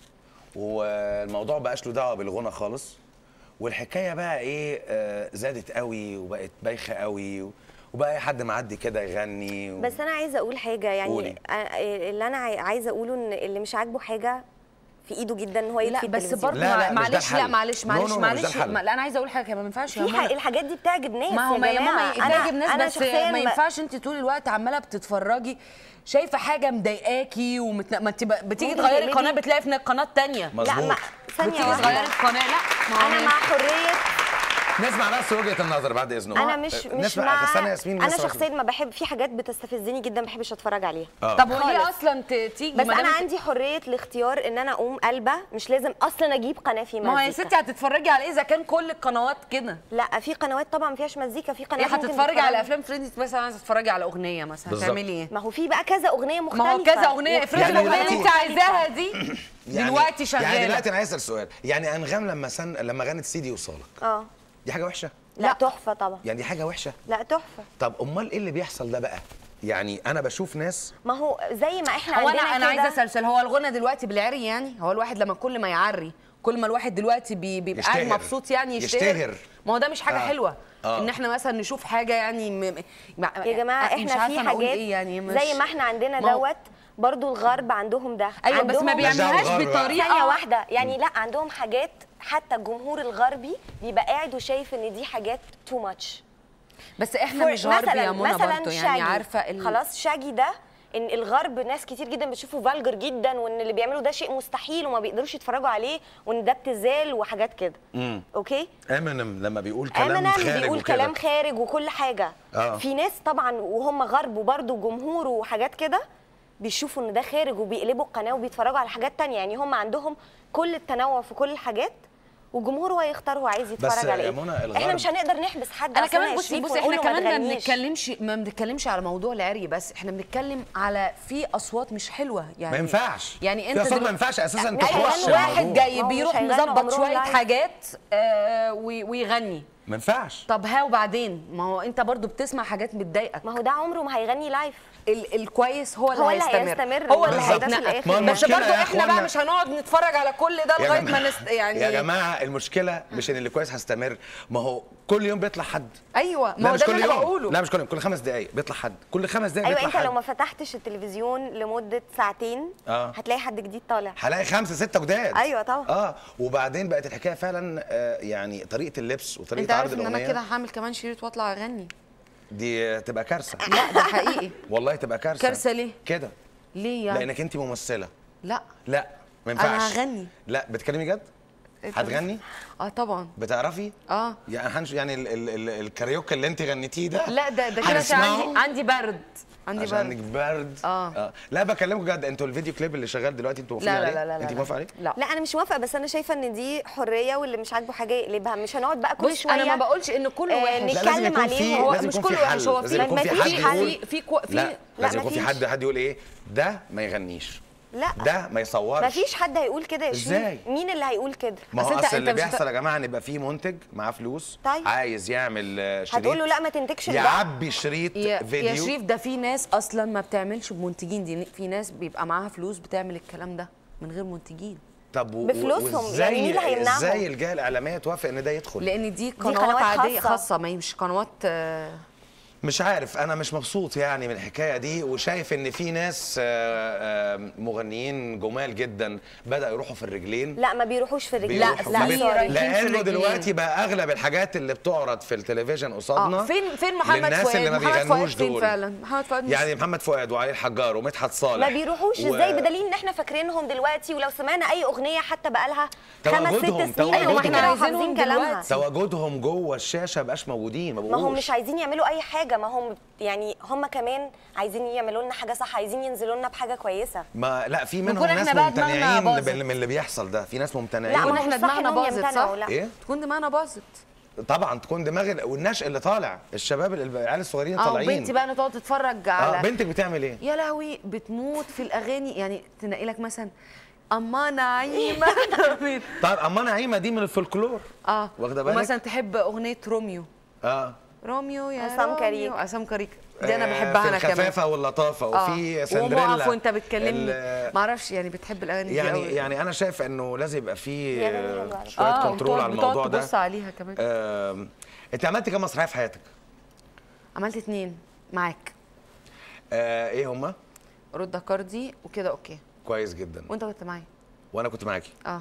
والموضوع بقاش له دعوه بالغنى خالص والحكايه بقى ايه آه، زادت قوي وبقت بايخه قوي وبقى اي حد معدي كده يغني و... بس انا عايزه اقول حاجه يعني قولي. أ- اللي انا عاي- عايزه اقوله ان اللي مش عاجبه حاجه في ايده جدا ان هو لا يطفي بس التلفزيون. برضه لا، لا، مش ده معلش لا الحل. معلش No, معلش no, no، مش ده معلش الحل. ما- لا انا عايزه اقول حاجه كمان ما ينفعش يا في منى. حق الحاجات دي بتعجب ناس ما هو يا ما يا جماعه ماما بتعجب ناس أنا بس شخصياً ما ينفعش انت طول الوقت عماله بتتفرجي شايفه حاجه مضايقاكي ومت... ما تبقى بتيجي ممكن تغيري تقلبي- القناه بتلاقي في القناه الثانيه لا مظبوط ما ثانيه بتيجي تغيري واحده القناه لا ما هو انا مع حريه نسمع بس وجهه النظر بعد اذنك انا مش مش نسمع مع استنى ياسمين انا نسمع- شخصيا ما بحب في حاجات بتستفزني جدا ما بحبش اتفرج عليها آه. طب وليه خالص. اصلا ت- تيجي بس ما دام انا انت- عندي حريه الاختيار ان انا اقوم قلبه مش لازم اصلا اجيب قناه في مزيكا ما هو يا ستي هتتفرجي على ايه اذا كان كل القنوات كده لا في قنوات طبعا ما فيهاش مزيكا في ايه قنوات ممكن هتتفرجي على تتفرج- افلام فريندز مثلا عايزه تتفرجي على اغنيه مثلا بالظبط. هتعملي ايه ما هو في بقى كذا اغنيه مختلفه ما هو كذا اغنيه افرضي يعني الاغنيه اللي دلوقتي- انت عايزاها دي يعني دلوقتي شغاله يعني دلوقتي انا عايز اسال سؤال يعني انغام لما سن لما غنت سيدي وصالك اه دي حاجه وحشه لا تحفه طبعا يعني دي حاجه وحشه لا تحفه طب امال ايه اللي بيحصل ده بقى يعني انا بشوف ناس ما هو زي ما احنا هو عندنا انا انا كده- عايزه اسال سؤال هو الغنى دلوقتي بالعري يعني هو الواحد لما كل ما يعري كل ما الواحد دلوقتي بي- بيبقى قاعد يشتهر. مبسوط يعني يشتهر يشتهر. ما هو ده مش حاجه آه. حلوه آه. ان احنا مثلا نشوف حاجه يعني م... م... يا جماعه مش احنا عارفة في أنا أقول حاجات إيه يعني مش... زي ما احنا عندنا ما هو- دوت برضو الغرب عندهم ده ايوه بس ما عندهم- مالناش دعوة بيعملوهاش بالغرب بقى. بطريقه ثانية واحدة يعني لا عندهم حاجات حتى الجمهور الغربي بيبقى قاعد وشايف ان دي حاجات تو ماتش بس احنا For- مش غرب يا منى مثلا برضه يعني شاجي. عارفه ال... خلاص شاجي ده ان الغرب ناس كتير جدا بتشوفه فالجر جدا وان اللي بيعملوا ده شيء مستحيل وما بيقدروش يتفرجوا عليه وان ده ابتذال وحاجات كده اوكي امينيم لما بيقول كلام امينيم خارج بيقول وكده. كلام خارج وكل حاجه آه. في ناس طبعا وهم غرب وبرده جمهور وحاجات كده بيشوفوا ان ده خارج وبيقلبوا القناه وبيتفرجوا على حاجات تانية يعني هم عندهم كل التنوع في كل الحاجات والجمهور هو يختار هو عايز يتفرج بس على يا ايه منى، احنا الغرب- مش هنقدر نحبس حد انا أصل كمان يا بصي شريف بصي ونقول احنا له ما كمان ما تغنيش. بنتكلمش ما بنتكلمش على موضوع العري بس احنا بنتكلم على في اصوات مش حلوه يعني ما ينفعش يعني انت في أصوات ما دلوقتي- ينفعش اساسا يعني تخش هيغنوا واحد الموضوع. جاي هو مش بيروح هيغنوا مظبط عمرهم شويه لايف. حاجات آه وي- ويغني ما ينفعش طب ها وبعدين ما هو انت برضو بتسمع حاجات بتضايقك ما هو ده عمره ما هيغني لايف ال الكويس هو اللي هو اللي هيستمر هيستمر، هو اللي بالظبط. هيتنقل في الآخر. ما بس المشكلة برضو يا احنا بقى إخوانا- مش هنقعد نتفرج على كل ده يا لغايه جماعة- ما نست يعني يا جماعه المشكله مش ان اللي كويس هستمر ما هو كل يوم بيطلع حد ايوه ما لا هو مش ده كل اللي انا يوم بقوله لا مش كل يوم كل خمس دقائق بيطلع حد كل خمس دقائق ايوه بيطلع انت لو حد ما فتحتش التلفزيون لمده ساعتين آه. هتلاقي حد جديد طالع هلاقي خمسه سته جداد أيوة طبعا. اه وبعدين بقت الحكايه فعلا آه يعني طريقه اللبس انت وطريقه عرض عارف ان انا الاغنيه كده هعمل كمان شريط واطلع اغني دي تبقى كارثه لا ده حقيقي والله تبقى كارثه كارثة ليه؟ كده ليه يعني لانك انت ممثله لا لا ما أنا ينفعش هغني. لا بتكلمي جد هتغني اه طبعا بتعرفي اه يعني هنش يعني ال ال ال الكاريوكا اللي انت غنيتيه ده لا ده ده كده عشان هنسمعه؟ عندي عندي برد عندي عشان عندك برد برد آه. لا بكلمكم جد انتوا الفيديو كليب اللي شغال دلوقتي انتوا موافقين لا لا عليه لا لا انت لا. موافقه عليه لا لا انا مش موافقه بس انا شايفه ان دي حريه واللي مش عاجبه حاجه يقلبها مش هنقعد بقى كل بص شويه انا ما بقولش ان كله آه، وحش لا لازم نتكلم يكون عليه في هو لازم مش يكون كله في وحش، حل هو لازم في- يكون في ما حد فيش يقول في في كو- في لا لا، لازم يكون في مفيش. حد حد يقول ايه ده ما يغنيش لا ده ما يصورش ما فيش حد هيقول كده يا شريف إزاي؟ مين اللي هيقول كده ما أصل هو أنت- اصل أنت اللي مش بيحصل يا جماعه ان يبقى في منتج معاه فلوس طيب. عايز يعمل آه، شريط هتقول له لا ما تنتجش ده يعبي شريط يا, يا فيديو شريف ده في ناس اصلا ما بتعملش بمنتجين دي في ناس بيبقى معاها فلوس بتعمل الكلام ده من غير منتجين طب و- بفلوسهم، وإزاي- يعني مين اللي هيمنعهم؟ ازاي الجهه الاعلاميه توافق ان ده يدخل لان دي قنوات, قنوات عاديه خاصة. خاصه ما هي مش قنوات آه، مش عارف انا مش مبسوط يعني من الحكايه دي وشايف ان في ناس آه، آه، مغنيين جمال جدا بداوا يروحوا في الرجلين لا ما بيروحوش في الرجل بيروحوا لا، في في الرجلين. رايحين في لانه الرجلين. دلوقتي بقى اغلب الحاجات اللي بتعرض في التلفزيون قصادنا اه فين فين محمد للناس فؤاد اللي ما محمد فؤاد بيغنوش فين دول فعلا محمد فؤاد مش يعني محمد فؤاد وعلي الحجار ومدحت صالح ما بيروحوش و- ازاي بدليل ان احنا فاكرينهم دلوقتي ولو سمعنا اي اغنيه حتى بقى لها خمس تواجدهم- ست سنين تواجدهم. احنا إحنا عايزينهم حافظين كلامها دلوقتي. تواجدهم جوه الشاشه مبقاش موجودين ما ما هم بقوش مش عايزين يعملوا اي حاجه ما هم يعني هم كمان عايزين يعملوا لنا حاجه صح عايزين ينزلوا لنا بحاجه كويسه ما لا في منهم نكون ناس إحنا بقى دماغنا ممتنعين باظت. بال- من اللي بيحصل ده في ناس ممتنعين لا ما تكون هو احنا مش صح دماغنا إنهم باظت صح؟ يمتنعوا، لا. ايه تكون دماغنا باظت طبعا تكون دماغ ال- والنشء اللي طالع الشباب ال- العيال الصغيرين اه طالعين وبنتي بقى تقعد تتفرج اه على بنتك بتعمل ايه يا لهوي بتموت في الاغاني يعني تنقي لك مثلا اما نعيمه طب اما نعيمه دي من الفولكلور اه واخده بالك ومثلا تحب اغنيه روميو اه روميو يا عصام روميو كريك. عصام كريك دي انا آه، بحبها في انا كمان الخفافه واللطافه آه. وفي سندريلا وقف وانت بتكلمني ال- معرفش يعني بتحب الاغاني دي يعني قوي يعني انا شايف انه لازم يبقى في هي أغاني حلوة على شويه اه كنترول على الموضوع بتقعد ده تبص عليها كمان آم، انت عملت كام مسرحيه في حياتك؟ عملت اتنين معاك آه ايه هما؟ رد كاردي وكده اوكي كويس جدا وانت كنت معايا وانا كنت معاكي اه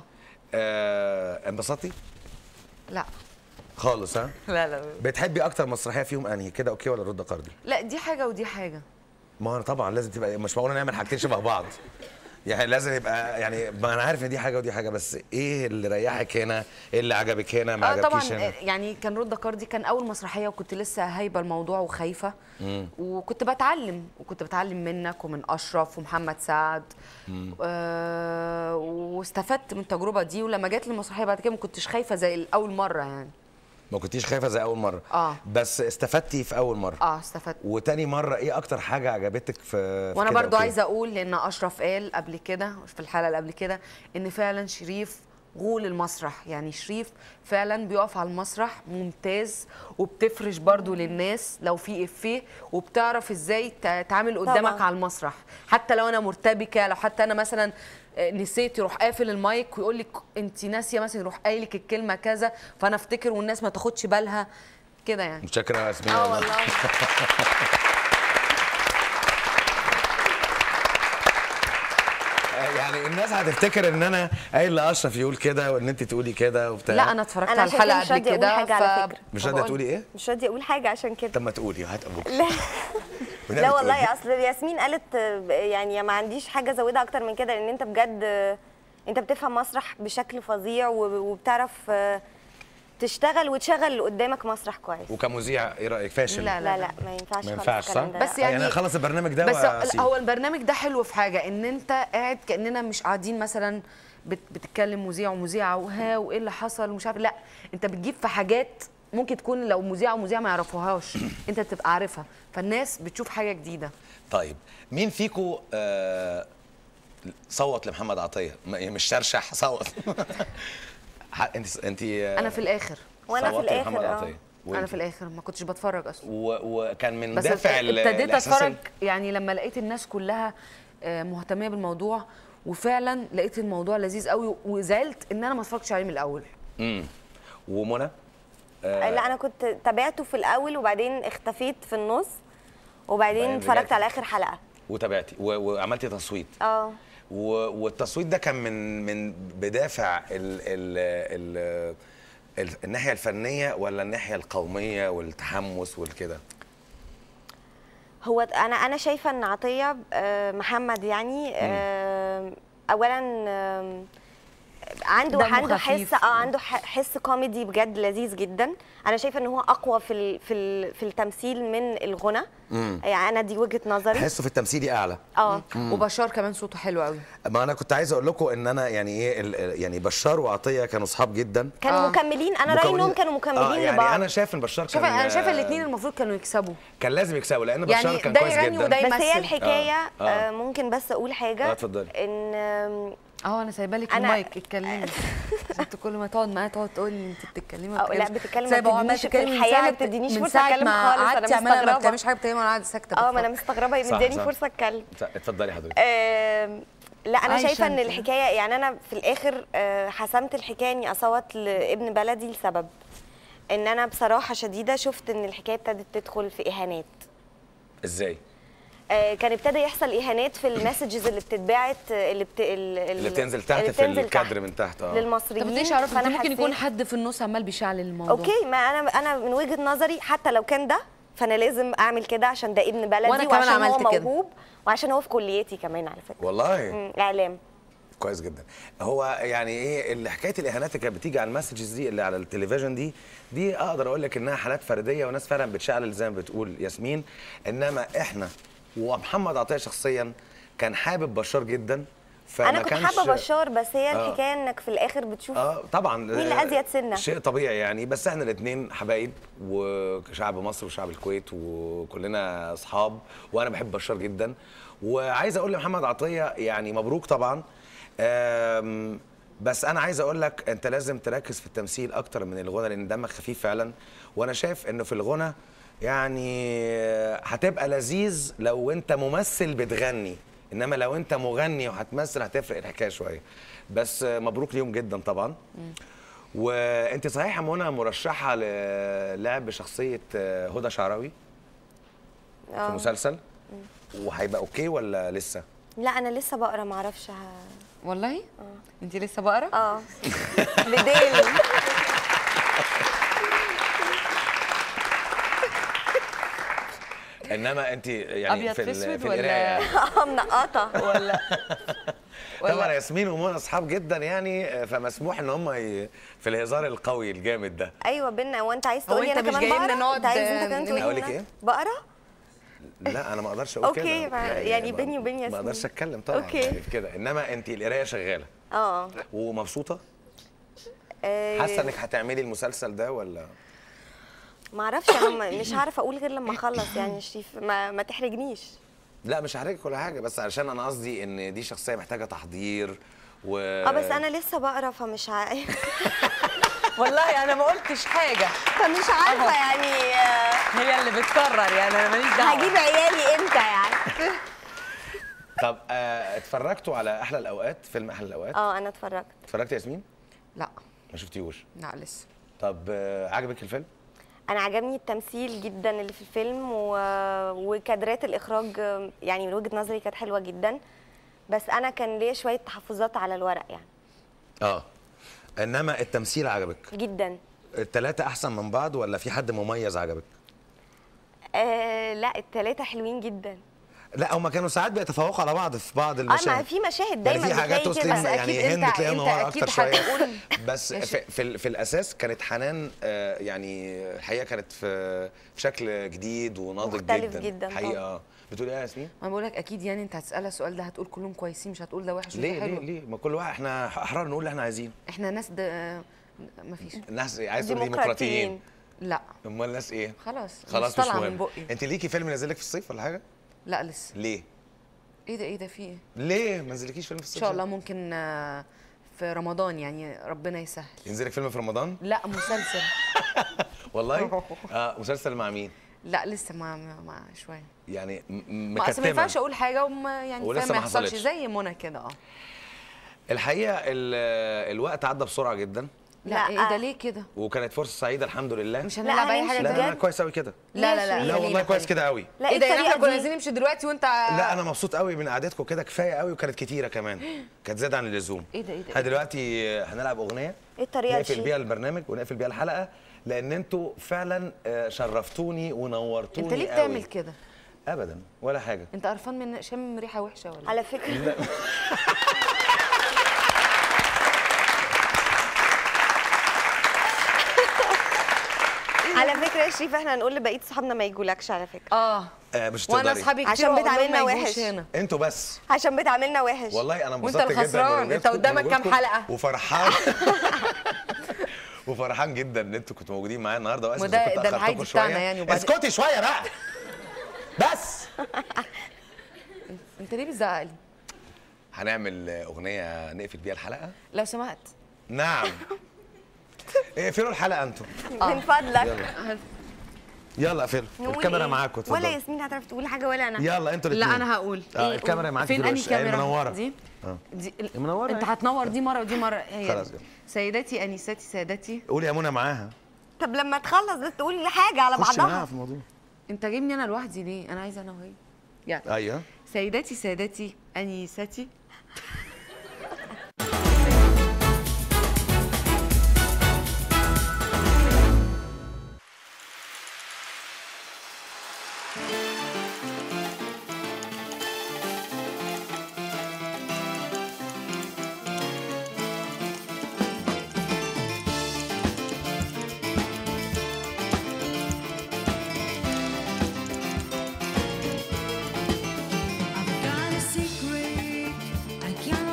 آه انبسطتي؟ لا خالص ها؟ لا لا بتحبي اكتر مسرحيه فيهم انهي كده اوكي ولا رد قردي؟ لا دي حاجه ودي حاجه ما هو طبعا لازم تبقى مش معقول نعمل حاجتين شبه بعض يعني لازم يبقى يعني ما انا عارف ان دي حاجه ودي حاجه بس ايه اللي ريحك هنا؟ ايه اللي عجبك هنا؟ ما اه طبعا عجبكيش هنا؟ آه، يعني كان رد كاردي كان اول مسرحيه وكنت لسه هايبه الموضوع وخايفه وكنت بتعلم وكنت بتعلم منك ومن اشرف ومحمد سعد آه واستفدت من التجربه دي ولما جات لي المسرحيه بعد كده ما كنتش خايفه زي اول مره يعني ما كنتيش خايفه زي اول مره آه. بس استفدتي في اول مره اه استفدت وتاني مره ايه اكتر حاجه عجبتك في, في وانا كده برضو أوكي؟ عايزه اقول لان اشرف قال قبل كده في الحلقه اللي قبل كده ان فعلا شريف غول المسرح يعني شريف فعلا بيقف على المسرح ممتاز وبتفرش برضو للناس لو في افيه وبتعرف ازاي ت- تعامل قدامك طبعاً. على المسرح حتى لو انا مرتبكه لو حتى انا مثلا آه، نسيت يروح قافل المايك ويقول لك انت ناسيه مثلا يروح قايل لك الكلمه كذا فانا افتكر والناس ما تاخدش بالها كده يعني متشكرة يا ياسمين اه والله. والله يعني الناس هتفتكر ان انا قايل لاشرف يقول كده وان انت تقولي كده وبتاع لا انا اتفرجت أنا على عشان كده الحلقه مش قبل راضية أقول كده حاجة على فكرة. مش قادره تقولي ايه مش راضيه اقول حاجه عشان كده طب ما تقولي هات ابوك لا والنبي لا تقولي. والله اصل ياسمين قالت آه، يعني ما عنديش حاجه ازودها اكتر من كده لان انت بجد آه، انت بتفهم مسرح بشكل فظيع وب- وبتعرف آه، تشتغل وتشغل اللي قدامك مسرح كويس وكمذيع ايه رايك فاشل لا، لا لا ما ينفعش ما خالص ينفعش صح الكلام ده، بس لا. يعني- يعني خلص البرنامج ده بس وأسيبه. هو البرنامج ده حلو في حاجه ان انت قاعد كاننا مش قاعدين مثلا بت بتتكلم مذيع ومذيعه وها وايه اللي حصل ومش عارف لا انت بتجيب في حاجات ممكن تكون لو مذيع ومذيع ما يعرفوهاش انت تبقى عارفها فالناس بتشوف حاجه جديده طيب مين فيكو آه صوت لمحمد عطيه م- مش شرشح صوت ح- انت انت آه، انا في الاخر وأنا في صوتي الآخر، لمحمد آه. عطيه انا وإنتي؟ في الاخر ما كنتش بتفرج اصلا و... وكان من بس دافع ال- ابتديت الإحساس اتفرج ال- يعني لما لقيت الناس كلها آه، مهتميه بالموضوع وفعلا لقيت الموضوع لذيذ قوي وزعلت ان انا ما اتفرجتش عليه من الاول امم ومنى آه، لا انا كنت تابعته في الاول وبعدين اختفيت في النص وبعدين بعدين اتفرجت رجعتي. على اخر حلقه وتابعتي و... وعملتي تصويت اه و... والتصويت ده كان من من بدافع ال... ال... ال... ال... الناحيه الفنيه ولا الناحيه القوميه والتحمس والكده هو انا انا شايفه ان عطيه آه، محمد يعني آه، اولا آم، عنده دمه عنده خفيف. حس اه عنده ح- حس كوميدي بجد لذيذ جدا انا شايفه ان هو اقوى في ال في ال في التمثيل من الغنى يعني انا دي وجهه نظري حسه في التمثيلي اعلى اه وبشار كمان صوته حلو قوي ما انا كنت عايز اقول لكم ان انا يعني ايه ال- يعني بشار وعطيه كانوا اصحاب جدا كانوا آه. مكملين انا رايي انهم كانوا مكملين آه يعني لبعض انا شايف ان بشار شوف كان انا شايفه آه، الاثنين المفروض كانوا يكسبوا كان لازم يكسبوا لان بشار يعني كان ده كويس يغني جدا وده بس هي يمثل. الحكايه آه. آه. آه. آه ممكن بس اقول حاجه آه، اتفضلي. ان آم، اه انا سايبه لك أنا- المايك اتكلمي انت كل ما تقعد معايا تقعد تقول لي انت بتتكلمي ما أو لا، بتتكلميش. بتتكلم، ما سايبة وعمالة بتدينيش- في تتكلمي من الحقيقة ما ساعة- بتدينيش من فرصة ساعة أتكلم ما خالص، أنا قعدتي عمالة ما مستغربة. بتعمليش حاجه بتتكلمي وانا قاعده ساكته اه ما انا بتفكر. مستغربه صح، مداني صح. فرصه اتكلم اتفضلي حضرتك آم، لا انا عايشة شايفه ان أنت. الحكايه يعني انا في الاخر آه، حسمت الحكايه اني اصوت لابن بلدي لسبب ان انا بصراحه شديده شفت ان الحكايه ابتدت تدخل في اهانات ازاي آه، كان ابتدى يحصل اهانات في المسجز اللي بتتبعت آه، اللي بت... ال- ال- اللي بتنزل تحت اللي في بتنزل الكادر تحت من تحت اه للمصريين طب ليش اعرف فأنا انت ممكن يكون حسيت- حد في النص عمال بيشعل الموضوع اوكي ما انا انا من وجهه نظري حتى لو كان ده فانا لازم اعمل كده عشان ده ابن بلدي وأنا كمان وعشان هو عملت كده. موهوب وعشان هو في كليتي كمان على فكره والله مم، اعلام كويس جدا هو يعني ايه اللي حكايه الاهانات اللي كانت بتيجي على المسجز دي اللي على التلفزيون دي دي اقدر اقول لك انها حالات فرديه وناس فعلا بتشعل زي ما بتقول ياسمين انما احنا ومحمد عطيه شخصيا كان حابب بشار جدا فما انا كنت كانش- حابه بشار بس هي آه. الحكايه انك في الاخر بتشوف اه طبعا مين اللي أزيد سنة؟ شيء طبيعي يعني بس احنا الاثنين حبايب وشعب مصر وشعب الكويت وكلنا اصحاب وانا بحب بشار جدا وعايز اقول لمحمد عطيه يعني مبروك طبعا آم، بس انا عايز اقول لك انت لازم تركز في التمثيل اكتر من الغنى لان دمك خفيف فعلا وانا شايف انه في الغنى يعني هتبقى لذيذ لو انت ممثل بتغني انما لو انت مغني وهتمثل هتفرق الحكايه شويه بس مبروك ليهم جدا طبعا وانت صحيح يا منى مرشحه للعب بشخصيه هدى شعراوي في آه. مسلسل وهيبقى اوكي ولا لسه لا انا لسه بقرا ما اعرفش ه... والله انت لسه بقرا اه بديل انما انت يعني أبيض في, في ال- أسود في ولا- القرايه يعني. اه منقطه ولا طبعا ياسمين ومنى اصحاب جدا يعني فمسموح ان هم ي... في الهزار القوي الجامد ده ايوه بينا هو انت عايز هو تقولي أنت انا مش كمان جاي لنا بقرا نقعد انت عايز انت كمان ن- تقولي أقول لك أنا إيه؟ بقرا لا انا ما اقدرش اقول كده أوكي، يعني ما- بيني وبين ما ياسمين. اقدرش اتكلم طبعا أوكي. يعني في كده انما انت القرايه شغاله اه ومبسوطه آه، حاسه انك هتعملي المسلسل ده ولا ما اعرفش انا م- مش هعرف اقول غير لما اخلص يعني يا شريف ما, ما تحرجنيش لا مش هحرجك ولا حاجه بس علشان انا قصدي ان دي شخصيه محتاجه تحضير و اه بس انا لسه بقرا فمش ع... والله انا ما قلتش حاجه فمش عارفه يعني آه، هي اللي بتكرر يعني انا ماليش دعوه هجيب عيالي امتى يعني طب آه اتفرجتوا على احلى الاوقات فيلم احلى الاوقات اه انا اتفرجت اتفرجت يا ياسمين لا ما شفتيهوش لا لسه طب آه عجبك الفيلم انا عجبني التمثيل جدا اللي في الفيلم و... وكادرات الاخراج آه، يعني من وجهه نظري كانت حلوه جدا بس انا كان ليا شويه تحفظات على الورق يعني اه انما التمثيل عجبك جدا التلاتة احسن من بعض ولا في حد مميز عجبك آه لا التلاتة حلوين جدا لا هما كانوا ساعات بيتفوقوا على بعض في بعض اه ما المشاهد في مشاهد يعني دايما في حاجات بتلاقي تسلم كده أكيد يعني هند أنت- تلاقيها أنت منوره أكيد اكتر شويه هتقول- بس يا في, في, ال- في الاساس كانت حنان آه، يعني الحقيقه كانت في في شكل جديد وناضج مختلف جدا جدا حقيقه طبعاً. اه بتقولي ايه يا ياسمين؟ انا بقول لك اكيد يعني انت هتسالها السؤال ده هتقول كلهم كويسين مش هتقول ده وحش وده ليه حلو ليه ليه؟ ما كل واحد احنا احرار نقول اللي احنا عايزينه احنا ناس ده مفيش الناس عايز تقول ديمقراطيين ديمقراطيين لا امال الناس ايه؟ خلاص خلاص مش مش طالعه من مهم بقي انت ليكي فيلم نازل لك في الصيف ولا حاجه؟ لا لسه ليه؟ ايه ده ايه ده في ايه ليه ما نزلكيش فيلم في ان الصيف؟ شاء الله ممكن آه، في رمضان يعني ربنا يسهل ينزل لك فيلم في رمضان؟ لا مسلسل والله؟ اه مسلسل مع مين؟ لا لسه مع مع- مع شويه يعني م- م- ما اصل ما مكتمه ينفعش اقول حاجه وما يعني ولسه فاهم ما ما يحصلش حصلتش. زي منى كده اه الحقيقه ال- الوقت عدى بسرعه جدا لا لا. ايه ده ليه كده وكانت فرصه سعيده الحمد لله مش لا، هنلعب اي هنمشي حاجه لا تانية لا كويس قوي كده لا لا لا لا والله كويس كده قوي لا ايه ده يعني احنا الطريقة كنا دي- عايزين نمشي دلوقتي وانت لا انا مبسوط قوي من قعدتكم كده كفايه قوي وكانت كتيره كمان كانت زياده عن اللزوم إيه ده، إيه ده، احنا إيه ده؟ دلوقتي هنلعب اغنيه ايه الطريقه نقفل دي بيها البرنامج ونقفل بيها الحلقه لان انتوا فعلا آه، شرفتوني ونورتوني انت ليه قوي. بتعمل كده ابدا ولا حاجه انت قرفان من شم ريحه وحشه ولا على فكره على فكره يا شريف احنا هنقول لبقيه صحابنا ما يجولكش على فكره اه آه مش وانا تقدري اصحابي كتير عشان وأقول لهم بتعاملنا ما يجوش وحش. هنا انتوا بس عشان بتعاملنا وحش والله انا وانت انبسطت جدا الخسران، انت بوجودكم- قدامك كام بوجودكم حلقة؟ وفرحان وفرحان جدا ان انتوا كنتوا موجودين معايا النهارده واسف وده- إذا كنت ده أخرتكم العادي شوية. بتاعنا يعني وبعدين- اسكتي شويه بقى بس انت ليه بتزعق لي هنعمل اغنيه نقفل بيها الحلقه لو سمحت نعم اقفلوا الحلقه انتوا من فضلك يلا يلا اقفلوا نقول الكاميرا إيه؟ معاكم ولا اتفضلوا ياسمين هتعرف تقول حاجه ولا انا يلا انتوا الاثنين لا انا هقول اه إيه، الكاميرا معاكي فين انهي دلوقتي. أيوة، كاميرا منوره دي اه دي منورة انت اهي. هتنور دي مره ودي مره هي خلاص دي. يلا. سيداتي انساتي سادتي قولي يا منى معاها طب لما تخلص بس تقول لي حاجه على خش معاها بعضها في الموضوع انت جايبني انا لوحدي ليه انا عايزه انا وهي يعني ايوه سيداتي سادتي انيساتي I've got a secret I can't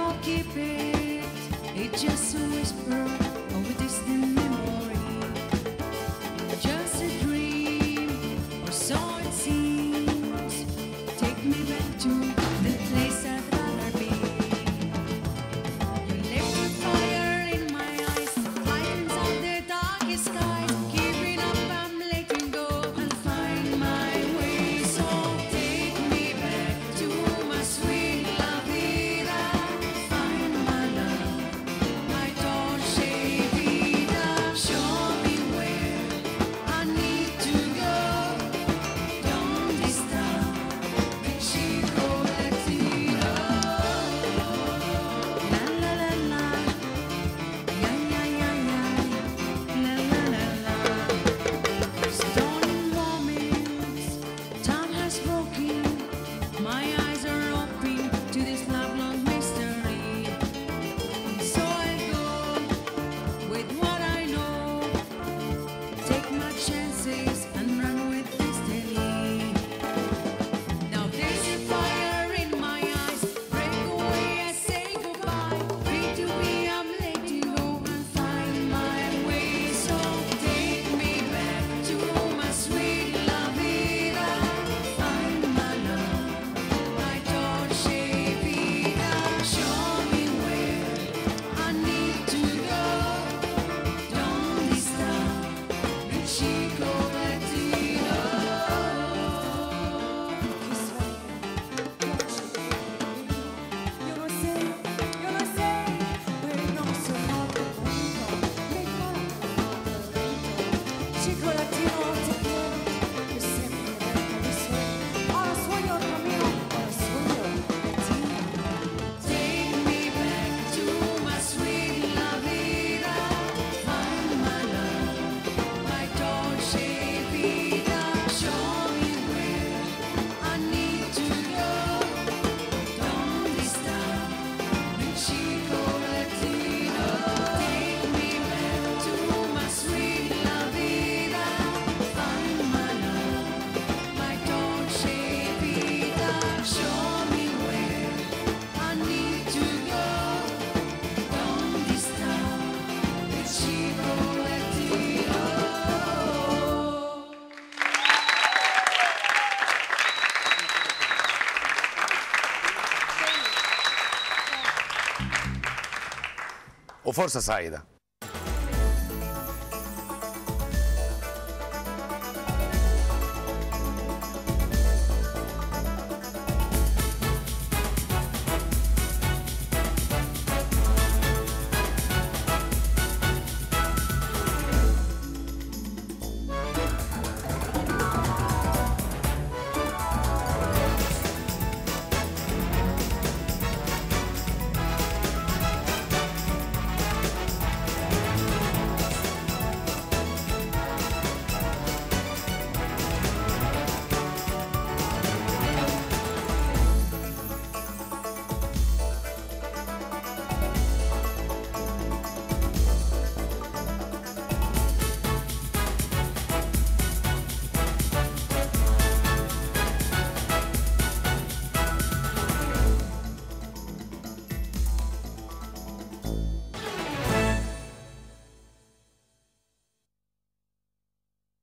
وفرصه سعيده